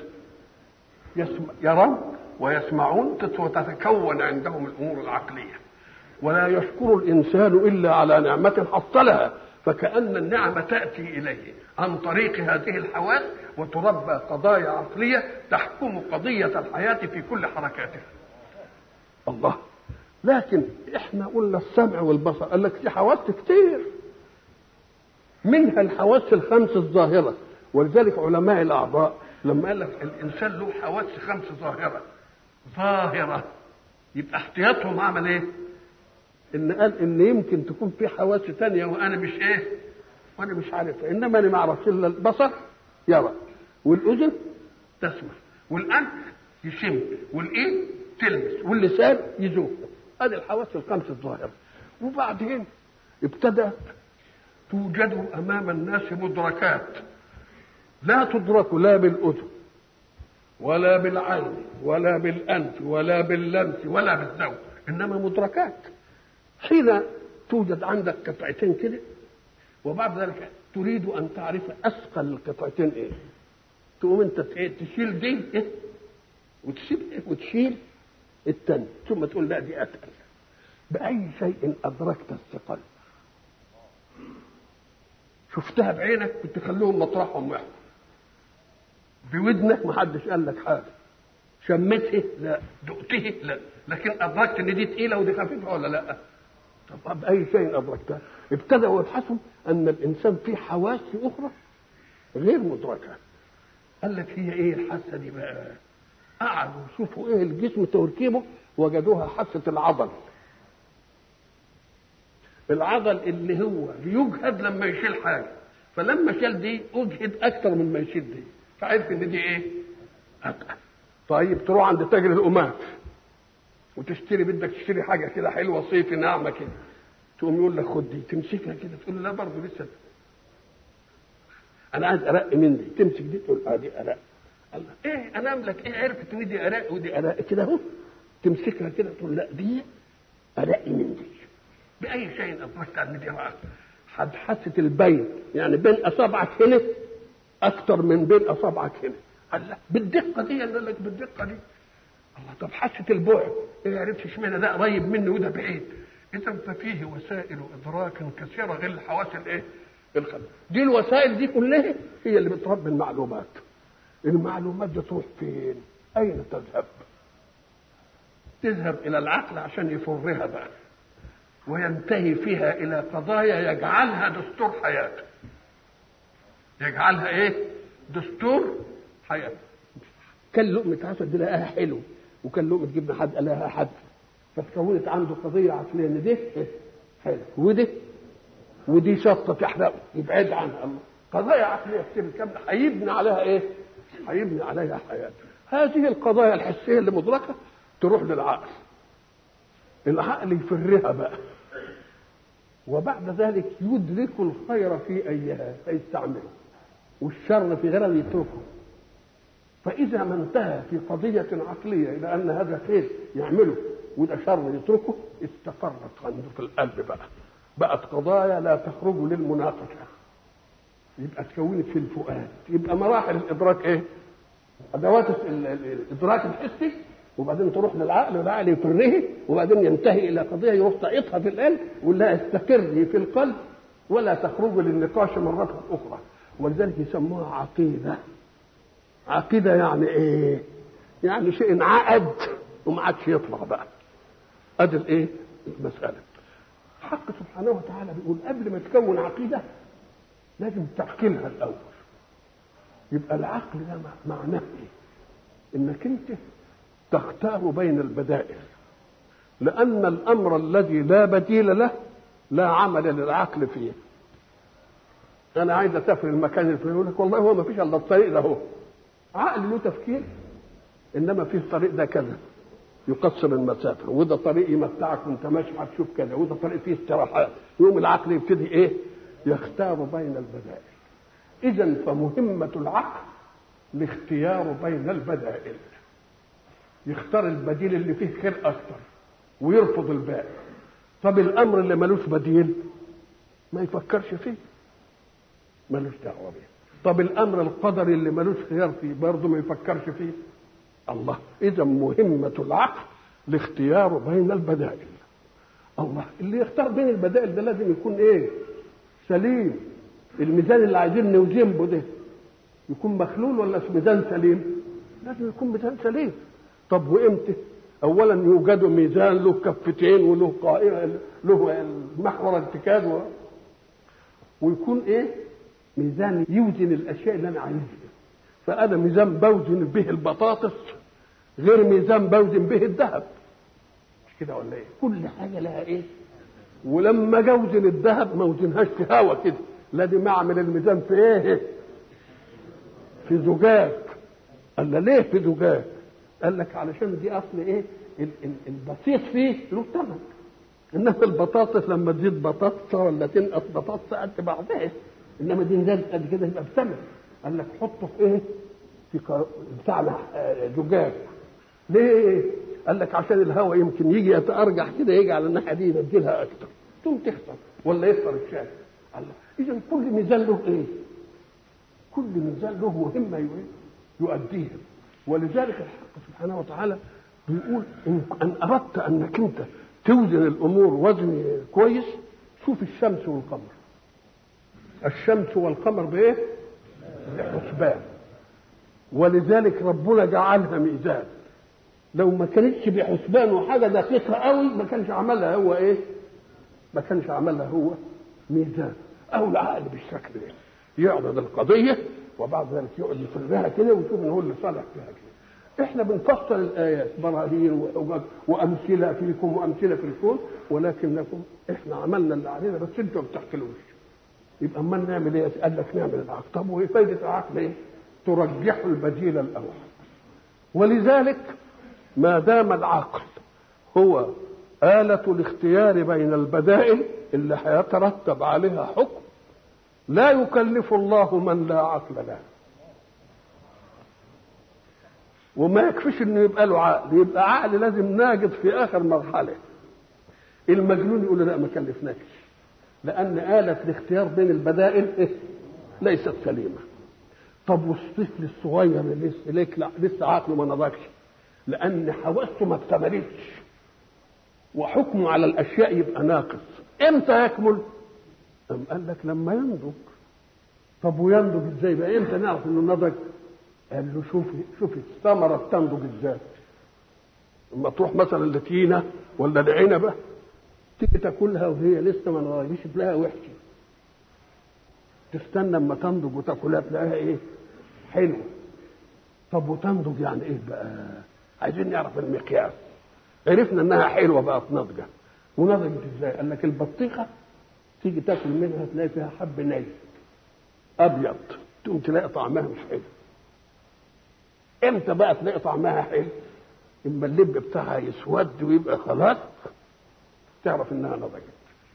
يرون ويسمعون وتتكون عندهم الامور العقليه ولا يشكر الانسان الا على نعمه حصلها فكان النعمه تاتي اليه عن طريق هذه الحواس وتربى قضايا عقليه تحكم قضيه الحياه في كل حركاتها الله لكن احنا قلنا السمع والبصر قال لك في حواس كتير منها الحواس الخمس الظاهره ولذلك علماء الاعضاء لما قال لك الانسان له حواس خمس ظاهره ظاهره يبقى احتياطهم عمل ايه؟ ان قال ان يمكن تكون في حواس ثانيه وانا مش ايه؟ وانا مش عارف انما انا ما اعرفش الا البصر يرى والاذن تسمع والانف يشم والايد تلمس واللسان يذوق هذه الحواس الخمس الظاهره وبعدين ابتدات توجد امام الناس مدركات لا تدرك لا بالاذن ولا بالعين ولا بالانف ولا باللمس ولا بالذوق انما مدركات حين توجد عندك قطعتين كده وبعد ذلك تريد ان تعرف اثقل القطعتين ايه تقوم انت تشيل دي إيه؟ وتسيب إيه؟ وتشيل التاني ثم تقول لا دي اتقل باي شيء ادركت الثقل شفتها بعينك كنت تخليهم مطرحهم واحد بودنك ما حدش قال لك حاجه شمته لا دقته لا لكن ادركت ان دي تقيله ودي خفيفه ولا لا طب باي شيء ادركتها ابتدأوا يبحثوا ان الانسان فيه حواس اخرى غير مدركه قال لك هي ايه الحاسه دي بقى قعدوا يشوفوا ايه الجسم تركيبه وجدوها حاسه العضل العضل اللي هو بيجهد لما يشيل حاجه فلما شال دي اجهد اكثر من ما يشيل دي فعرف ان دي ايه اتقل طيب تروح عند تاجر القماش وتشتري بدك تشتري حاجه كده حلوه صيفي ناعمه كده تقوم يقول لك خد دي تمسكها كده تقول له لا برضه لسه انا عايز ارق من دي تمسك دي تقول اه دي ارق الله ايه انا املك ايه عرفت ان دي ارق ودي ارق كده اهو تمسكها كده تقول لا دي ارق من دي باي شيء ادركت ان دي ارق حاسه البين يعني بين اصابعك هنا اكتر من بين اصابعك هنا قال لا بالدقه دي قال لك بالدقه دي الله طب حاسه البعد ايه عرفت اشمعنى ده قريب مني وده بعيد اذا ففيه وسائل ادراك كثيره غير الحواس الايه الخمس دي الوسائل دي كلها هي اللي بتربي المعلومات المعلومات دي تروح فين اين تذهب تذهب الى العقل عشان يفرها بقى وينتهي فيها الى قضايا يجعلها دستور حياته يجعلها ايه دستور حياته كان لقمة عسل دي لقاها حلو وكان لقمة جبنة حد لقاها حد فتكونت عنده قضية عقلية ان دي حلو ودي ودي شطة تحرقه يبعد عنها الله قضايا عقلية كتير كاملة هيبني عليها ايه؟ هيبني عليها حياته هذه القضايا الحسية اللي مدركة تروح للعقل العقل يفرها بقى وبعد ذلك يدرك الخير في ايها فيستعمله والشر في غيرها يتركه فإذا ما انتهى في قضية عقلية إلى أن هذا خير يعمله وده شر يتركه استقرت عنده في القلب بقى بقت قضايا لا تخرج للمناقشة يبقى تكونت في الفؤاد يبقى مراحل الإدراك إيه؟ أدوات الإدراك الحسي وبعدين تروح للعقل والعقل يفره وبعدين ينتهي إلى قضية يروح طاقتها في القلب ولا استقري في القلب ولا تخرج للنقاش مرة أخرى ولذلك يسموها عقيده عقيده يعني ايه يعني شيء انعقد وما عادش يطلع بقى ادي الايه المساله حق سبحانه وتعالى بيقول قبل ما تكون عقيده لازم تعقلها الاول يبقى العقل ده معناه ايه انك انت تختار بين البدائل لان الامر الذي لا بديل له لا عمل للعقل فيه انا عايز اسافر المكان الفلاني يقول لك والله هو ما فيش الا الطريق ده هو عقل له تفكير انما في الطريق ده كذا يقصر المسافه وده طريق يمتعك وانت ماشي هتشوف كذا وده طريق فيه استراحات يوم العقل يبتدي ايه يختار بين البدائل اذا فمهمه العقل الاختيار بين البدائل يختار البديل اللي فيه خير اكثر ويرفض الباقي طب الامر اللي ملوش بديل ما يفكرش فيه ملوش دعوه بيه طب الامر القدري اللي ملوش خيار فيه برضه ما يفكرش فيه الله اذا مهمه العقل الاختيار بين البدائل الله اللي يختار بين البدائل ده لازم يكون ايه سليم الميزان اللي عايزين نوزن به ده يكون مخلول ولا ميزان سليم لازم يكون ميزان سليم طب وامتى اولا يوجد ميزان له كفتين وله قائمه له محور ارتكاز و... ويكون ايه ميزان يوزن الاشياء اللي انا عايزها فانا ميزان بوزن به البطاطس غير ميزان بوزن به الذهب مش كده ولا ايه كل حاجه لها ايه ولما جوزن الذهب ما وزنهاش في هوا كده لا دي معمل الميزان في ايه في زجاج قال له ليه في زجاج قال لك علشان دي اصل ايه البسيط فيه له ثمن انما البطاطس لما تزيد بطاطسه ولا تنقص بطاطسه قد بعضها انما دي نزلت قد كده يبقى بثمن قال لك حطه في ايه؟ في بتاع زجاج ليه؟ قال لك عشان الهواء يمكن يجي يتارجح كده يجي على الناحيه دي يبدلها اكتر تقوم تخسر ولا يخسر الشاي قال اذا كل ميزان له ايه؟ كل ميزان له مهمه يؤديها ولذلك الحق سبحانه وتعالى بيقول إن, ان اردت انك انت توزن الامور وزن كويس شوف الشمس والقمر الشمس والقمر بايه بحسبان ولذلك ربنا جعلها ميزان لو ما كانتش بحسبان وحاجه دقيقه قوي ما كانش عملها هو ايه ما كانش عملها هو ميزان او العقل بالشكل ده يعرض القضيه وبعد ذلك يقعد يفرها كده ويشوف ان هو اللي صالح فيها كده احنا بنفسر الايات براهين وحجج وامثله فيكم وامثله في الكون ولكنكم احنا عملنا اللي علينا بس انتوا ما بتحكلوش يبقى امال نعمل ايه؟ قال لك نعمل العقل طب وايه فايده العقل ايه؟ ترجح البديل الاول ولذلك ما دام العقل هو آلة الاختيار بين البدائل اللي هيترتب عليها حكم لا يكلف الله من لا عقل له وما يكفيش انه يبقى له عقل يبقى عقل لازم ناجد في اخر مرحله المجنون يقول لا ما كلفناكش لان آلة الاختيار بين البدائل إيه؟ ليست سليمه طب والطفل الصغير اللي لسه ليك لا لسه عقله ما نضجش لان حواسه ما اكتملتش وحكمه على الاشياء يبقى ناقص امتى يكمل أم قال لك لما ينضج طب وينضج ازاي بقى امتى نعرف انه نضج قال له شوفي شوفي الثمره بتنضج ازاي لما تروح مثلا التينه ولا العنبه تيجي تاكلها وهي لسه ما نضجتش تلاقيها وحشه تستنى اما تنضج وتاكلها تلاقيها ايه حلوه طب وتنضج يعني ايه بقى عايزين نعرف المقياس عرفنا انها حلوه بقت ناضجه ونضجت ازاي قال لك البطيخه تيجي تاكل منها تلاقي فيها حب ني ابيض تقوم تلاقي طعمها مش حلو امتى بقى تلاقي طعمها حلو اما اللب بتاعها يسود ويبقى خلاص تعرف انها نضجت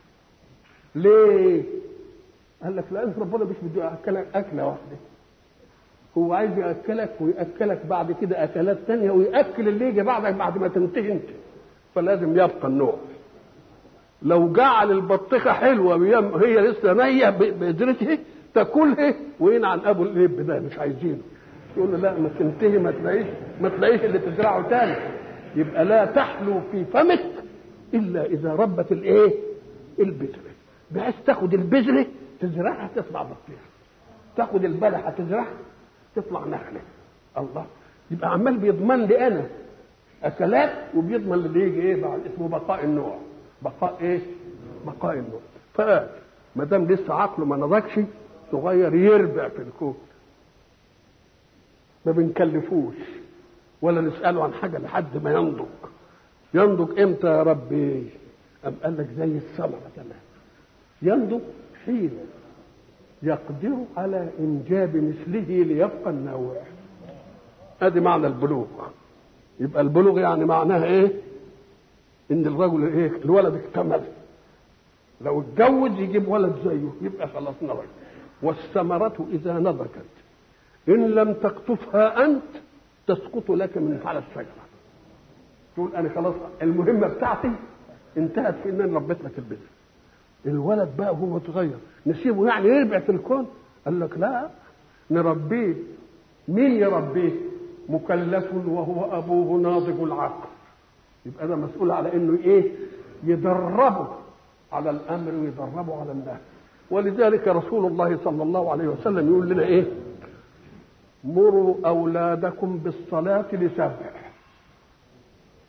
ليه قال لك لان ربنا مش بده ياكلك اكله واحده هو عايز ياكلك وياكلك بعد كده اكلات ثانيه وياكل اللي يجي بعدك بعد ما تنتهي انت فلازم يبقى النوع لو جعل البطيخه حلوه هي لسه نيه بقدرته تاكلها وينعن ابو اللب ده مش عايزينه يقول له لا ما تنتهي ما تلاقيش ما تلاقيش اللي تزرعه تاني يبقى لا تحلو في فمك الا اذا ربت الايه البذره بحيث تاخد البذره تزرعها تطلع بطيخه تاخد البلحه تزرعها تطلع نخله الله يبقى عمال بيضمن لي انا اكلات وبيضمن اللي يجي ايه بعد اسمه بقاء النوع بقاء ايه بقاء النوع فما دام لسه عقله ما نضجش صغير يربع في الكون ما بنكلفوش ولا نساله عن حاجه لحد ما ينضج ينضج امتى يا ربي أم قال لك زي الثمره تمام ينضج حين يقدر على انجاب مثله ليبقى النوع ادي معنى البلوغ يبقى البلوغ يعني معناها ايه ان الرجل ايه الولد اكتمل لو اتجوز يجيب ولد زيه يبقى خلاص نضج والثمرة إذا نضجت إن لم تقطفها أنت تسقط لك من على الشجرة تقول أنا خلاص المهمة بتاعتي انتهت في إن أنا ربيت لك البذر الولد بقى وهو صغير نسيبه يعني يربع في الكون قال لك لا نربيه مين يربيه مكلف وهو ابوه ناضج العقل يبقى ده مسؤول على انه ايه يدربه على الامر ويدربه على النهي ولذلك رسول الله صلى الله عليه وسلم يقول لنا ايه مروا اولادكم بالصلاه لسبع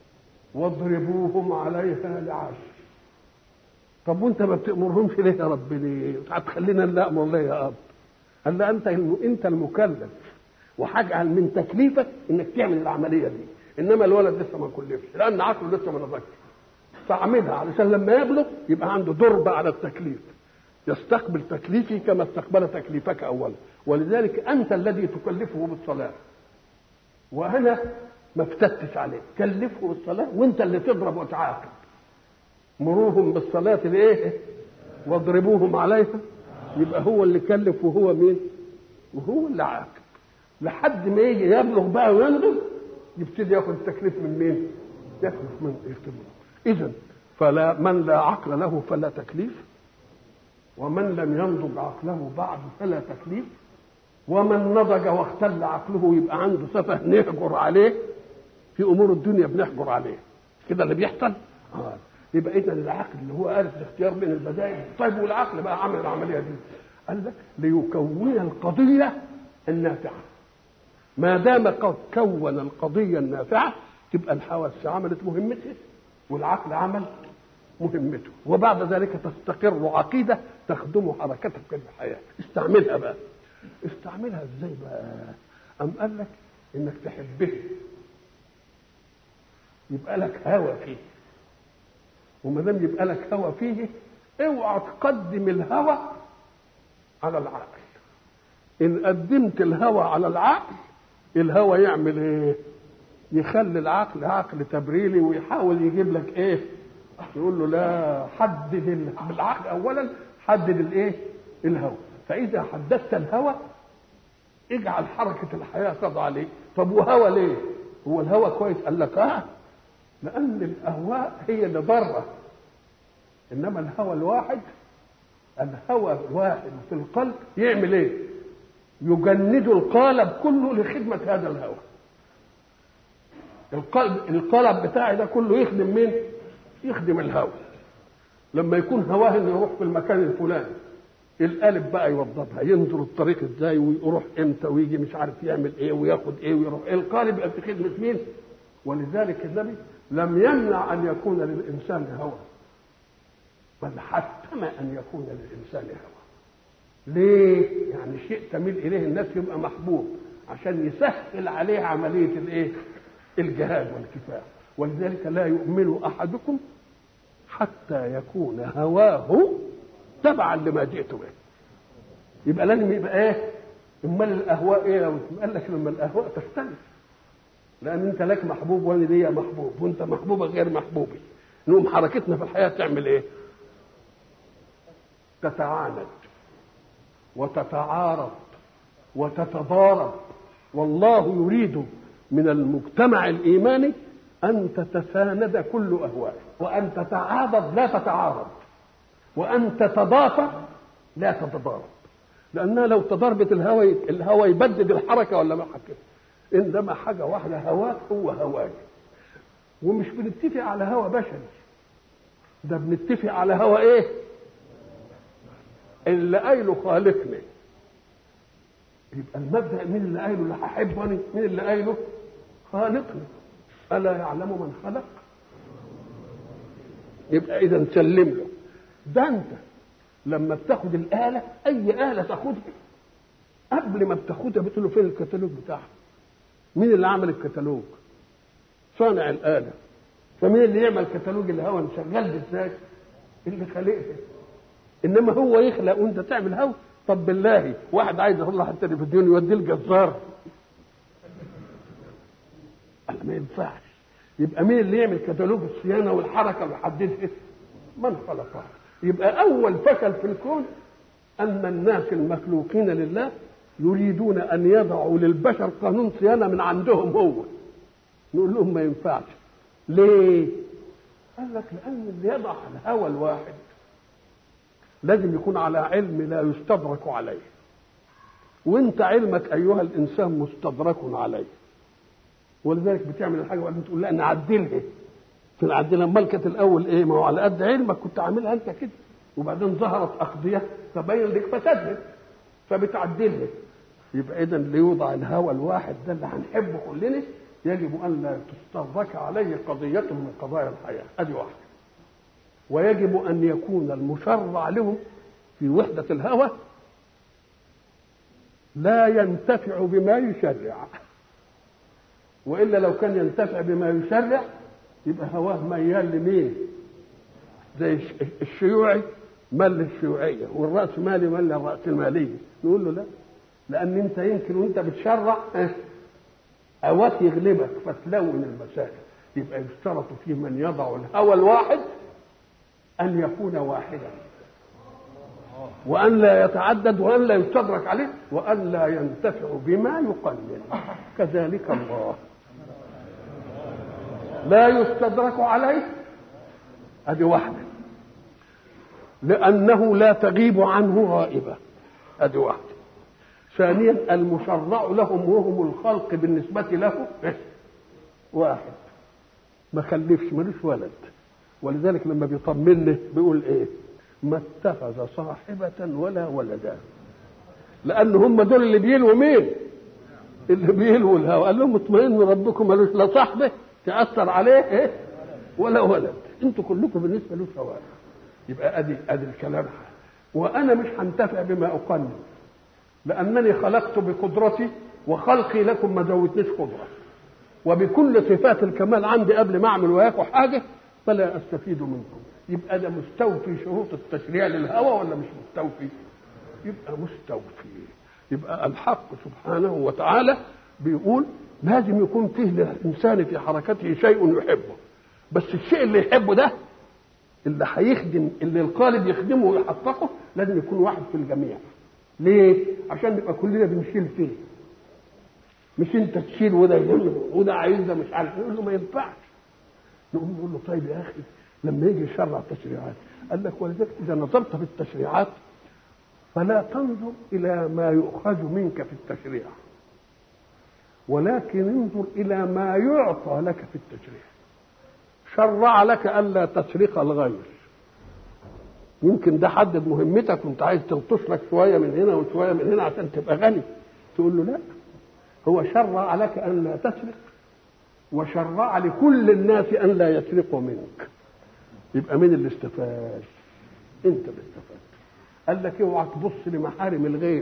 واضربوهم عليها لعشر طب وانت ما بتامرهمش ليه يا رب ليه؟ هتخلينا نامر ليه يا اب؟ قال له انت انت المكلف وهجعل من تكليفك انك تعمل العمليه دي انما الولد لسه ما كلفش لان عقله لسه ما نضجش فاعملها علشان لما يبلغ يبقى عنده ضرب على التكليف يستقبل تكليفي كما استقبل تكليفك اولا ولذلك انت الذي تكلفه بالصلاه وانا ما افتتش عليه كلفه بالصلاه وانت اللي تضرب وتعاقب مروهم بالصلاه لايه واضربوهم عليها يبقى هو اللي كلف وهو مين وهو اللي عاقب لحد ما يجي يبلغ بقى وينضج يبتدي ياخد التكليف من مين ياخد من يكتب اذا فلا من لا عقل له فلا تكليف ومن لم ينضج عقله بعد فلا تكليف ومن نضج واختل عقله يبقى عنده سفه نهجر عليه في امور الدنيا بنحجر عليه كده اللي بيحصل آه. يبقى اذا العقل اللي هو عارف الاختيار بين البدائل طيب والعقل بقى عمل العمليه دي قال لك ليكون القضيه النافعه ما دام قد كون القضيه النافعه تبقى الحواس عملت مهمتها والعقل عمل مهمته وبعد ذلك تستقر عقيده تخدم حركتك في الحياه استعملها بقى استعملها ازاي بقى ام قال لك انك تحبه يبقى لك هوى فيه وما دام يبقى لك هوى فيه اوعى تقدم الهوى على العقل ان قدمت الهوى على العقل الهوى يعمل ايه يخلي العقل عقل تبريري ويحاول يجيب لك ايه يقول له لا حدد بالعقل اولا حدد الايه الهوى فاذا حددت الهوى اجعل حركه الحياه تضع عليه طب وهوى ليه هو الهوى كويس قال لك اه لان الاهواء هي اللي ضاره انما الهوى الواحد الهوى الواحد في القلب يعمل ايه يجند القالب كله لخدمه هذا الهوى القلب القلب بتاعي ده كله يخدم مين يخدم الهوى لما يكون هواه انه يروح في المكان الفلاني القالب بقى يوضبها ينظر الطريق ازاي ويروح امتى ويجي مش عارف يعمل ايه وياخد ايه ويروح القالب يبقى في خدمه مين ولذلك النبي لم يمنع ان يكون للانسان هوى بل حتم ان يكون للانسان هوى ليه يعني شيء تميل اليه الناس يبقى محبوب عشان يسهل عليه عمليه الايه الجهاد والكفاح ولذلك لا يؤمن احدكم حتى يكون هواه تبعا لما جئت به يبقى لازم يبقى ايه امال الاهواء ايه لو قال لك لما الاهواء تختلف لان انت لك محبوب وانا ليا محبوب وانت محبوبه غير محبوبي نقوم حركتنا في الحياه تعمل ايه تتعاند وتتعارض وتتضارب والله يريد من المجتمع الايماني ان تتساند كل اهوائه وان تتعاضد لا تتعارض وان تتضافر لا تتضارب لانها لو تضاربت الهوى الهوى يبدد الحركه ولا ما حكت انما حاجه واحده هواك هو هواك ومش بنتفق على هوى بشري ده بنتفق على هوى ايه اللي قايله خالقني يبقى المبدا مين اللي قايله اللي هحبني مين اللي قايله خالقني الا يعلم من خلق يبقى اذا سلم له ده انت لما بتاخد الاله اي اله تاخدها قبل ما بتاخدها بتقول له فين الكتالوج بتاعها مين اللي عمل الكتالوج صانع الاله فمين اللي يعمل كتالوج الهوى شغال ازاي اللي خلقها انما هو يخلق وانت تعمل هوى طب بالله واحد عايز يطلع التلفزيون يوديه الجزار قال ما ينفعش يبقى مين اللي يعمل كتالوج الصيانه والحركه ويحددها من خلقها يبقى اول فشل في الكون ان الناس المخلوقين لله يريدون ان يضعوا للبشر قانون صيانه من عندهم هو نقول لهم ما ينفعش ليه قال لك لان اللي يضع الهوى الواحد لازم يكون على علم لا يستدرك عليه وانت علمك ايها الانسان مستدرك عليه ولذلك بتعمل الحاجه وبعدين تقول لا نعدلها نعدلها امال كانت الاول ايه ما هو على قد علمك كنت عاملها انت كده وبعدين ظهرت اقضيه تبين لك فسادها فبتعدلها يبقى اذا ليوضع الهوى الواحد ده اللي هنحبه كلنا يجب ان لا تستدرك عليه قضيه من قضايا الحياه ادي واحده ويجب ان يكون المشرع لهم في وحده الهوى لا ينتفع بما يشرع والا لو كان ينتفع بما يشرع يبقى هواه ميال لمين زي الشيوعي مال للشيوعيه والراس مالي مال للراس الماليه نقول له لا لان انت يمكن وانت بتشرع اوقات يغلبك فتلون المسائل يبقى يشترط فيه من يضع الهوى الواحد ان يكون واحدا وان لا يتعدد وان لا يستدرك عليه وان لا ينتفع بما يقلل كذلك الله لا يستدرك عليه ادي واحده لانه لا تغيب عنه غائبه ادي واحده ثانيا المشرع لهم وهم الخلق بالنسبه له واحد ما خلفش ملوش ولد ولذلك لما بيطمن له بيقول ايه ما اتخذ صاحبة ولا ولدا لأن هم دول اللي بيلوا مين؟ اللي بيلوا الهوى قال لهم اطمئنوا ربكم ملوش لا صاحبه تأثر عليه ايه؟ ولا ولد انتوا كلكم بالنسبة له سواء يبقى ادي ادي الكلام وانا مش هنتفع بما اقنن لانني خلقت بقدرتي وخلقي لكم ما زودتنيش قدره وبكل صفات الكمال عندي قبل ما اعمل وياكم حاجه فلا استفيد منكم يبقى ده مستوفي شروط التشريع للهوى ولا مش مستوفي يبقى مستوفي يبقى الحق سبحانه وتعالى بيقول لازم يكون فيه للانسان في حركته شيء يحبه بس الشيء اللي يحبه ده اللي هيخدم اللي القالب يخدمه ويحققه لازم يكون واحد في الجميع ليه عشان نبقى كلنا بنشيل فيه مش انت تشيل وده يهم وده عايز ده مش عارف يقول له ما ينفعش نقوم نقول له طيب يا اخي لما يجي يشرع التشريعات قال لك ولذلك اذا نظرت في التشريعات فلا تنظر الى ما يؤخذ منك في التشريع ولكن انظر الى ما يعطى لك في التشريع شرع لك الا تسرق الغير يمكن ده حدد مهمتك وانت عايز تلطش لك شويه من هنا وشويه من هنا عشان تبقى غني تقول له لا هو شرع لك ان لا تسرق وشرع لكل الناس ان لا يسرقوا منك يبقى مين اللي استفاد انت اللي استفدت قال لك اوعى تبص لمحارم الغير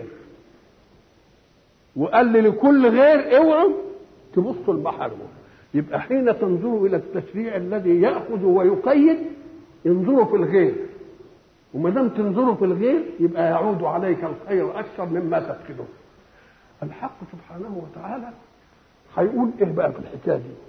وقال لكل غير اوعوا تبصوا لمحارمه يبقى حين تنظروا الى التشريع الذي ياخذ ويقيد انظروا في الغير وما دام تنظروا في الغير يبقى يعود عليك الخير اكثر مما تفقده الحق سبحانه وتعالى هيقول ايه بقى في الحكايه دي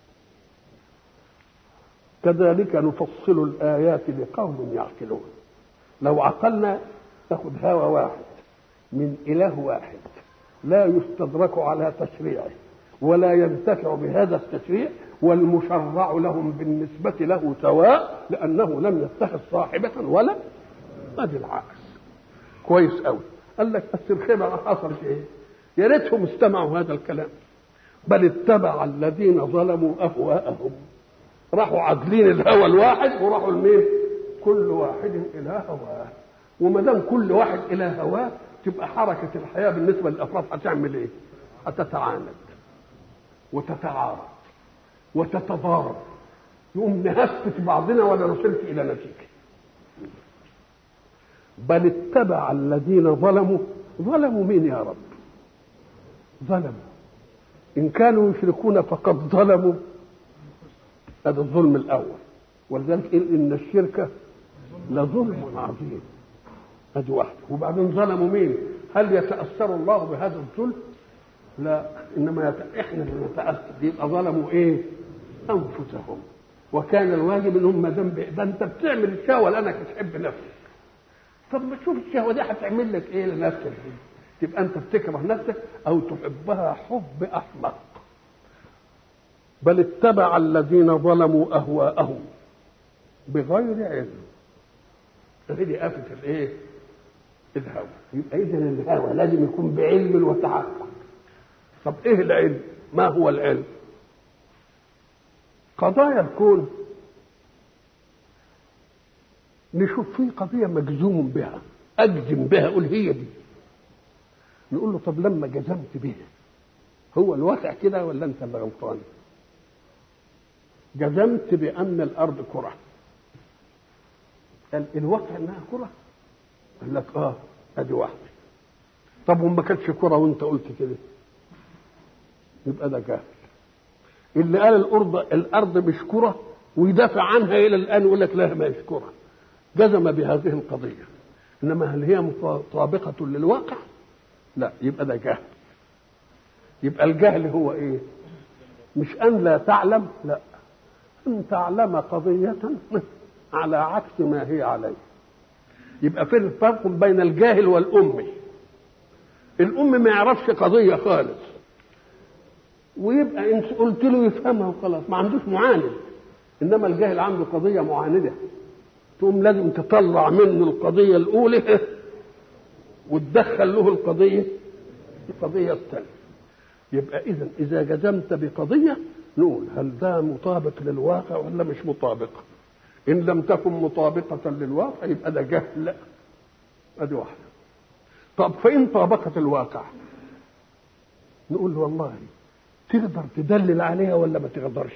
كذلك نفصل الايات لقوم يعقلون لو عقلنا تاخد هوى واحد من اله واحد لا يستدرك على تشريعه ولا ينتفع بهذا التشريع والمشرع لهم بالنسبة له سواء لأنه لم يتخذ صاحبة ولا ادي العكس كويس قوي قال لك بس الخيبة حصلت ايه؟ يا ريتهم استمعوا هذا الكلام بل اتبع الذين ظلموا اهواءهم راحوا عادلين الهوى الواحد وراحوا لمين؟ كل واحد الى هواه وما دام كل واحد الى هواه تبقى حركه الحياه بالنسبه للافراد هتعمل ايه؟ هتتعاند وتتعارض وتتضارب يقوم نهفت بعضنا ولا وصلت الى نتيجه بل اتبع الذين ظلموا ظلموا مين يا رب ظلموا ان كانوا يشركون فقد ظلموا هذا الظلم الاول ولذلك ان الشرك لظلم عظيم ادي واحده وبعدين ظلموا مين هل يتاثر الله بهذا الظلم لا انما يت... احنا اللي نتاثر يبقى ظلموا ايه انفسهم وكان الواجب انهم ما دام ده انت بتعمل الشهوه لانك تحب نفسك طب ما تشوف الشهوه دي هتعمل لك ايه لنفسك دي تبقى انت بتكره نفسك او تحبها حب احمق بل اتبع الذين ظلموا اهواءهم بغير علم هذه آفة الايه؟ الهوى يبقى اذا الهوى لازم يكون بعلم وتحقق طب ايه العلم؟ ما هو العلم؟ قضايا الكون نشوف في قضيه مجزوم بها اجزم بها اقول هي دي نقول له طب لما جزمت بها هو الواقع كده ولا انت اللي غلطان جزمت بان الارض كره قال الواقع انها كره قال لك اه ادي واحده طب وما كانتش كره وانت قلت كده يبقى ده جهل اللي قال الارض الارض مش كره ويدافع عنها الى الان يقول لك لا ما هيش كره جزم بهذه القضيه انما هل هي مطابقه للواقع لا يبقى ده جهل يبقى الجهل هو ايه مش ان لا تعلم لا ان تعلم قضيه على عكس ما هي عليه يبقى في فرق بين الجاهل والامي الام ما يعرفش قضيه خالص ويبقى ان قلت له يفهمها وخلاص ما عندوش معاند انما الجاهل عنده قضيه معانده تقوم لازم تطلع منه القضيه الاولى وتدخل له القضيه القضيه الثانيه يبقى اذا اذا جزمت بقضيه نقول هل ده مطابق للواقع ولا مش مطابق ان لم تكن مطابقه للواقع يبقى ده جهل لا ادي واحده طب فان طابقت الواقع نقول والله تقدر تدلل عليها ولا ما تقدرش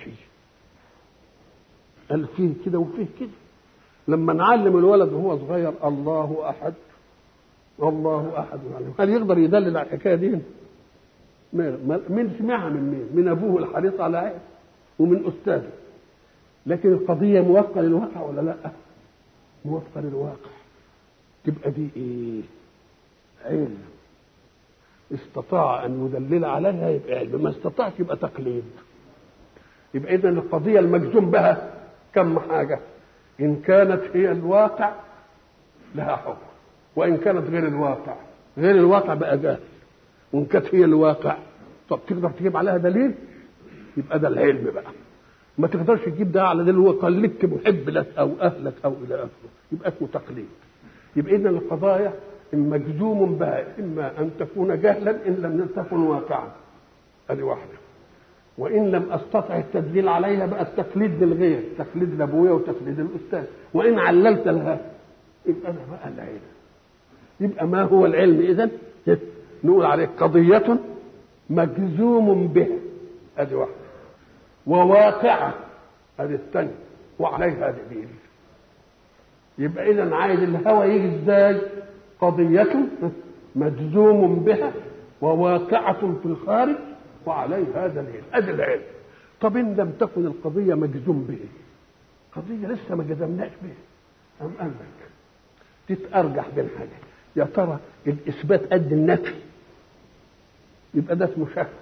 قال فيه كده وفيه كده لما نعلم الولد وهو صغير الله احد الله احد يعني هل يقدر يدلل على الحكايه دي مين سمعها من مين من ابوه الحريص على عين ومن استاذه لكن القضيه موافقه للواقع ولا لا موافقه للواقع تبقى دي ايه علم استطاع ان يدلل عليها يبقى علم ما استطاعش يبقى تقليد يبقى اذا القضيه المجزوم بها كم حاجه ان كانت هي الواقع لها حكم وان كانت غير الواقع غير الواقع بقى جاهل وان كانت هي الواقع طب تقدر تجيب عليها دليل يبقى ده العلم بقى ما تقدرش تجيب ده على دليل هو قلدت محب لك او اهلك او الى اخره يبقى اسمه تقليد يبقى اذا القضايا مجزوم بها اما ان تكون جهلا ان لم تكن واقعا هذه واحده وان لم استطع التدليل عليها بقى التقليد للغير تقليد الابويه وتقليد الاستاذ وان عللت لها يبقى ده بقى العلم يبقى ما هو العلم اذا نقول عليه قضيه مجزوم بها هذه واحده وواقعه هذه الثانيه وعليها دليل يبقى اذا عايز الهوى يجي ازاي قضية مجزوم بها وواقعة في الخارج وعليها دليل ادي العلم طب ان لم تكن القضية مجزوم به قضية لسه ما جزمناش بها أم قال لك تتأرجح بين حاجة يا ترى الإثبات قد النفي يبقى ده اسمه شك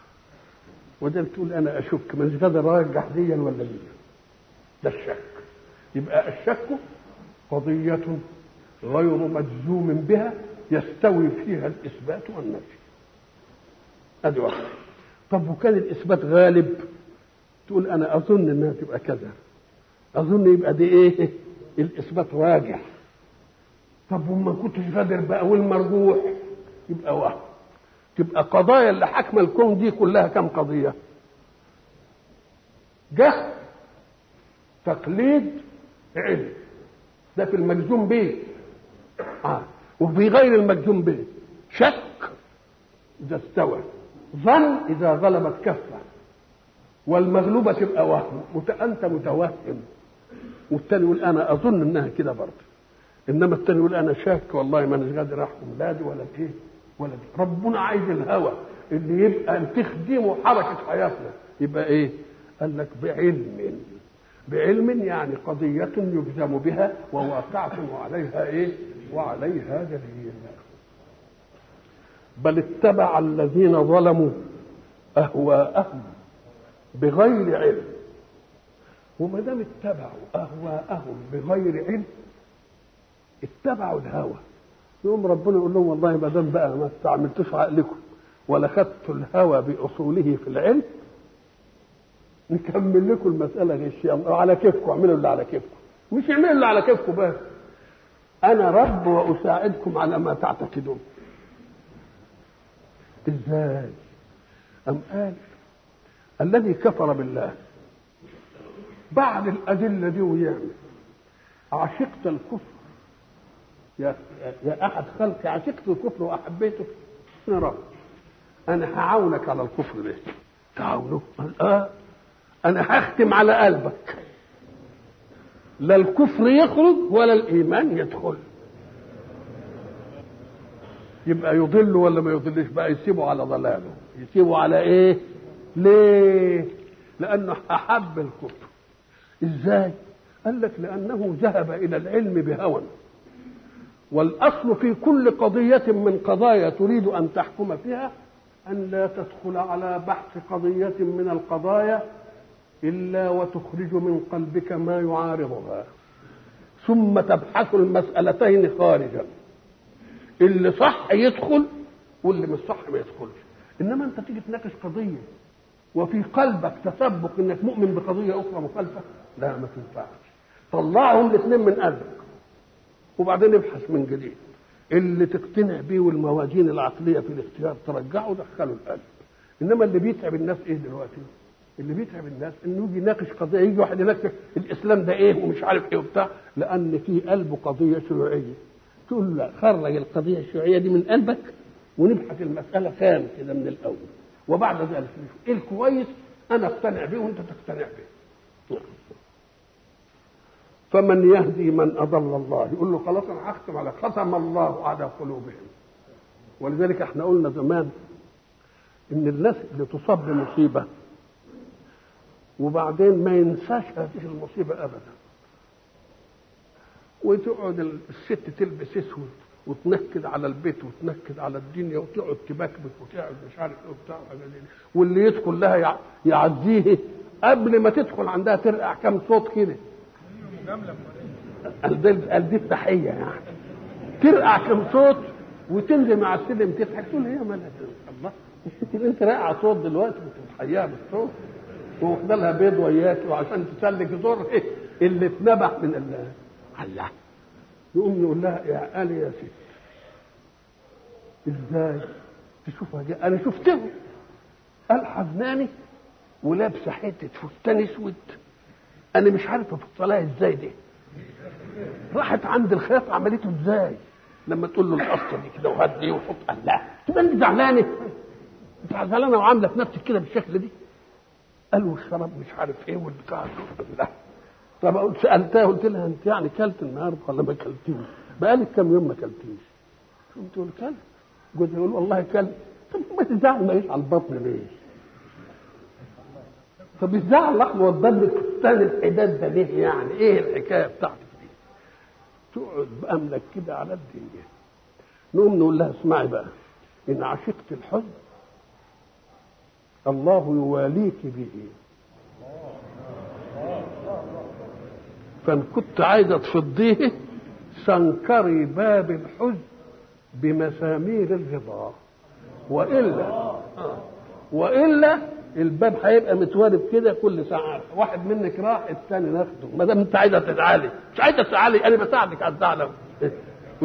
وده تقول أنا أشك مش قادر أرجح ديا ولا دي ده الشك يبقى الشك قضية غير مجزوم بها يستوي فيها الإثبات والنفي ادي واحده طب وكان الاثبات غالب تقول انا اظن انها تبقى كذا اظن يبقى دي ايه الاثبات راجع طب وما كنتش قادر بقى والمرجوح يبقى وهم تبقى قضايا اللي حاكمه الكون دي كلها كم قضيه جهل تقليد علم ده في المجزوم به آه. وفي غير المجزوم به شك اذا استوى ظن اذا غلبت كفه والمغلوبه تبقى وهم انت متوهم والتاني يقول انا اظن انها كده برضه انما التاني يقول انا شاك والله ما انا قادر احكم لا دي ولا دي ولا دي ربنا عايز الهوى اللي يبقى تخدمه حركه حياتنا يبقى ايه؟ قال لك بعلم بعلم يعني قضية يجزم بها وواقعة وعليها ايه؟ وعليها دليل بل اتبع الذين ظلموا اهواءهم بغير علم وما دام اتبعوا اهواءهم بغير علم اتبعوا الهوى يقوم ربنا يقول لهم والله ما دام بقى ما استعملتوش عقلكم ولا خدتوا الهوى باصوله في العلم نكمل لكم المساله غش على كيفكم اعملوا اللي على كيفكم مش اعملوا اللي على كيفكم بس انا رب واساعدكم على ما تعتقدون ازاي ام قال الذي كفر بالله بعد الادله دي ويعمل عشقت الكفر يا يا احد خلقي عشقت الكفر واحبيته يا رب انا هعاونك على الكفر ده تعاونه قال اه انا هختم على قلبك لا الكفر يخرج ولا الايمان يدخل يبقى يضل ولا ما يضلش بقى يسيبه على ضلاله يسيبه على ايه ليه لانه احب الكفر ازاي قال لك لانه ذهب الى العلم بهوى والاصل في كل قضيه من قضايا تريد ان تحكم فيها ان لا تدخل على بحث قضيه من القضايا الا وتخرج من قلبك ما يعارضها ثم تبحث المسالتين خارجا اللي صح يدخل واللي مش صح ما يدخلش انما انت تيجي تناقش قضيه وفي قلبك تسبق انك مؤمن بقضيه اخرى مخالفه لا ما تنفعش طلعهم الاثنين من قلبك وبعدين ابحث من جديد اللي تقتنع بيه والموازين العقليه في الاختيار ترجعه دخله القلب انما اللي بيتعب الناس ايه دلوقتي اللي بيتعب الناس انه يجي يناقش قضيه يجي واحد يناقش الاسلام ده ايه ومش عارف ايه وبتاع لان في قلبه قضيه شيوعيه تقول له خرج القضيه الشيوعيه دي من قلبك ونبحث المساله خام كده من الاول وبعد ذلك نشوف ايه الكويس انا اقتنع به وانت تقتنع به فمن يهدي من اضل الله يقول له خلاص انا هختم على ختم الله على قلوبهم ولذلك احنا قلنا زمان ان الناس اللي تصاب بمصيبه وبعدين ما ينساش هذه المصيبه ابدا وتقعد الست تلبس اسود وتنكد على البيت وتنكد على الدنيا وتقعد تبكبك وتقعد مش عارف ايه وبتاع واللي يدخل لها يعزيه قبل ما تدخل عندها ترقع كام صوت كده قال دي التحيه يعني ترقع كام صوت وتنزل مع السلم تضحك تقول هي مالها الله الست اللي انت راقعه صوت دلوقتي بتحييها بالصوت واخد لها بيض وياك وعشان تسلك زور إيه اللي اتنبح من الله الله يقوم يقول لها يا قال يا ست ازاي تشوفها جاي. انا شفته قال حزناني ولابسه حته فستان اسود انا مش عارف افصلها ازاي دي راحت عند الخياط عملته ازاي لما تقول له القصه دي كده وهدي وحط الله تبقى انت زعلانه انت زعلانه وعامله في نفسك كده بالشكل دي قال والشراب مش عارف ايه والبتاع لا طب سالتها قلت لها انت يعني كلت النهارده ولا ما كلتيش؟ بقالك كام يوم ما كلتيش؟ قلت له كلت جوزي يقول والله كلت طب ما تزعل ما على البطن ليه؟ طب الزعل الاحمر والدم الفستان الحداد ده ليه يعني؟ ايه الحكايه بتاعتك دي؟ تقعد باملك كده على الدنيا نقوم نقول لها اسمعي بقى ان عشقت الحزن الله يواليك به فان كنت عايزه تفضيه سنكري باب الحزن بمسامير الرضا والا والا الباب هيبقى متوارب كده كل ساعه واحد منك راح الثاني ناخده ما دام انت عايزه تزعلي مش عايزه تزعلي انا بساعدك على الزعل كنت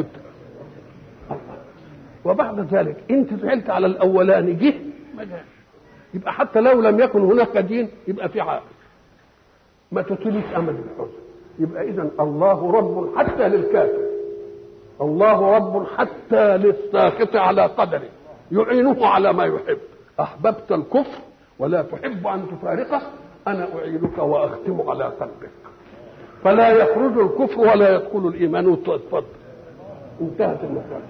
وبعد ذلك انت زعلت على الاولاني جه ما جاش يبقى حتى لو لم يكن هناك دين يبقى في عائق ما تطيلش امل الحزن يبقى اذا الله رب حتى للكافر الله رب حتى للساخط على قدره يعينه على ما يحب احببت الكفر ولا تحب ان تفارقه انا اعينك واختم على قلبك فلا يخرج الكفر ولا يدخل الايمان وتفضل انتهت المساله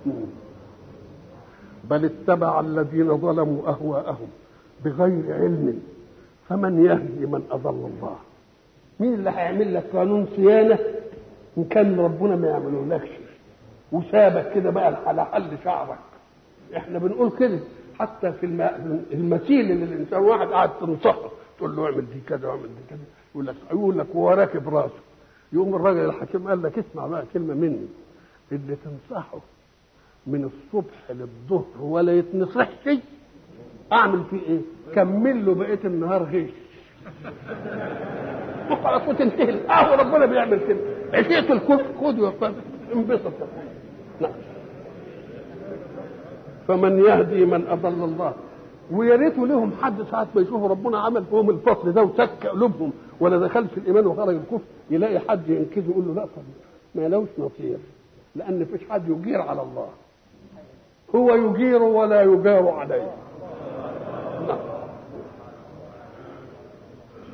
بل اتبع الذين ظلموا اهواءهم بغير علم فمن يهدي من اضل الله مين اللي هيعمل لك قانون صيانه ان كان ربنا ما يعملولكش وسابك كده بقى على حل شعرك احنا بنقول كده حتى في المثيل اللي الانسان واحد قاعد تنصحه تقول له اعمل دي كذا واعمل دي كذا يقول لك يقول لك وهو راكب راسه يقوم الراجل الحكيم قال لك اسمع بقى كلمه مني اللي تنصحه من الصبح للظهر ولا يتنصحش اعمل فيه ايه؟ كمل له بقيه النهار غش وخلاص وتنتهي القهوه ربنا بيعمل كده عشيت الكفر خد وقف انبسط نعم فمن يهدي من اضل الله ويا ريته لهم حد ساعات ما يشوفوا ربنا عمل فيهم الفصل ده وسك قلوبهم ولا دخل في الايمان وخرج الكفر يلاقي حد ينكذه يقول له لا طب ما لوش نصير لان مفيش حد يجير على الله هو يجير ولا يجار عليه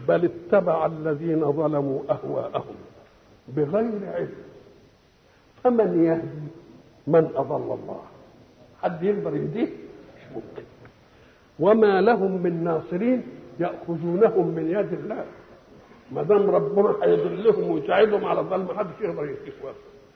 بل اتبع الذين ظلموا اهواءهم بغير علم فمن يهدي من اضل الله حد يقدر يهديه مش ممكن وما لهم من ناصرين ياخذونهم من يد الله ما دام ربنا هيضلهم ويساعدهم على الظلم ما حدش يقدر يكتشف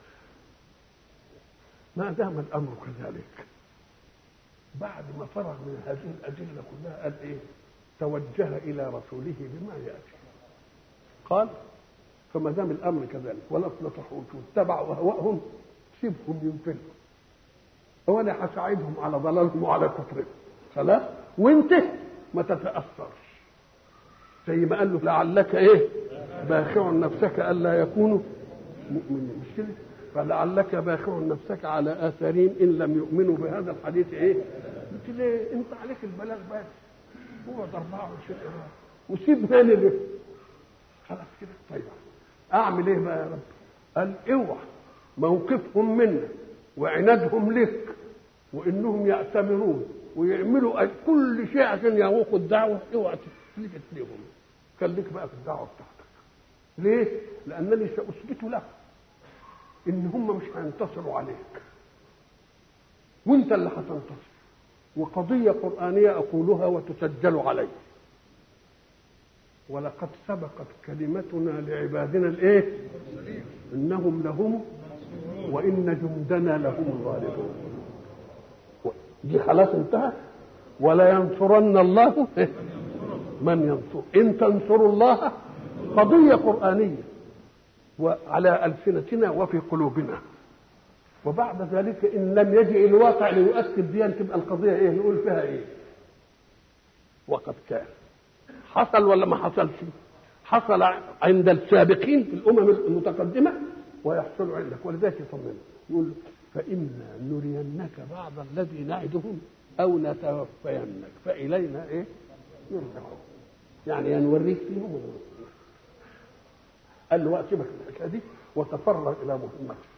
ما دام الامر كذلك بعد ما فرغ من هذه الادله كلها قال ايه توجه الى رسوله بما ياتي قال فما دام الامر كذلك ولا تطحوش واتبعوا اهواءهم سيبهم ينفلوا وانا هساعدهم على ضلالهم وعلى كفرهم خلاص وانت ما تتاثرش زي ما قال له لعلك ايه باخع نفسك الا يكونوا مؤمنين مش كده فلعلك باخع نفسك على اثارهم ان لم يؤمنوا بهذا الحديث ايه قلت ليه انت عليك البلاغ بس هو 24 قراءه وسيب هاني ليه خلاص كده طيب اعمل ايه بقى يا رب قال اوعى موقفهم منا وعنادهم لك وانهم يأتمرون ويعملوا كل شيء عشان يعوقوا الدعوه اوعى تفلت لهم خليك بقى في الدعوه بتاعتك ليه؟ لانني ساثبت لهم ان هم مش هينتصروا عليك وانت اللي هتنتصر وقضيه قرانيه اقولها وتسجل علي ولقد سبقت كلمتنا لعبادنا الايه انهم لهم وان جندنا لهم الغالبون دي خلاص انتهت ولا ينصرن الله من ينصر ان تنصروا الله قضيه قرانيه وعلى السنتنا وفي قلوبنا وبعد ذلك ان لم يجئ الواقع ليؤكد دي تبقى القضيه ايه نقول فيها ايه وقد كان حصل ولا ما حصلش حصل عند السابقين في الامم المتقدمه ويحصل عندك ولذلك يطمن يقول فإنا نرينك بعض الذي نعدهم أو نتوفينك فإلينا إيه؟ يرجعون يعني يا نوريك فيهم قال له سيبك من الحكايه دي وتفرغ الى مهمتك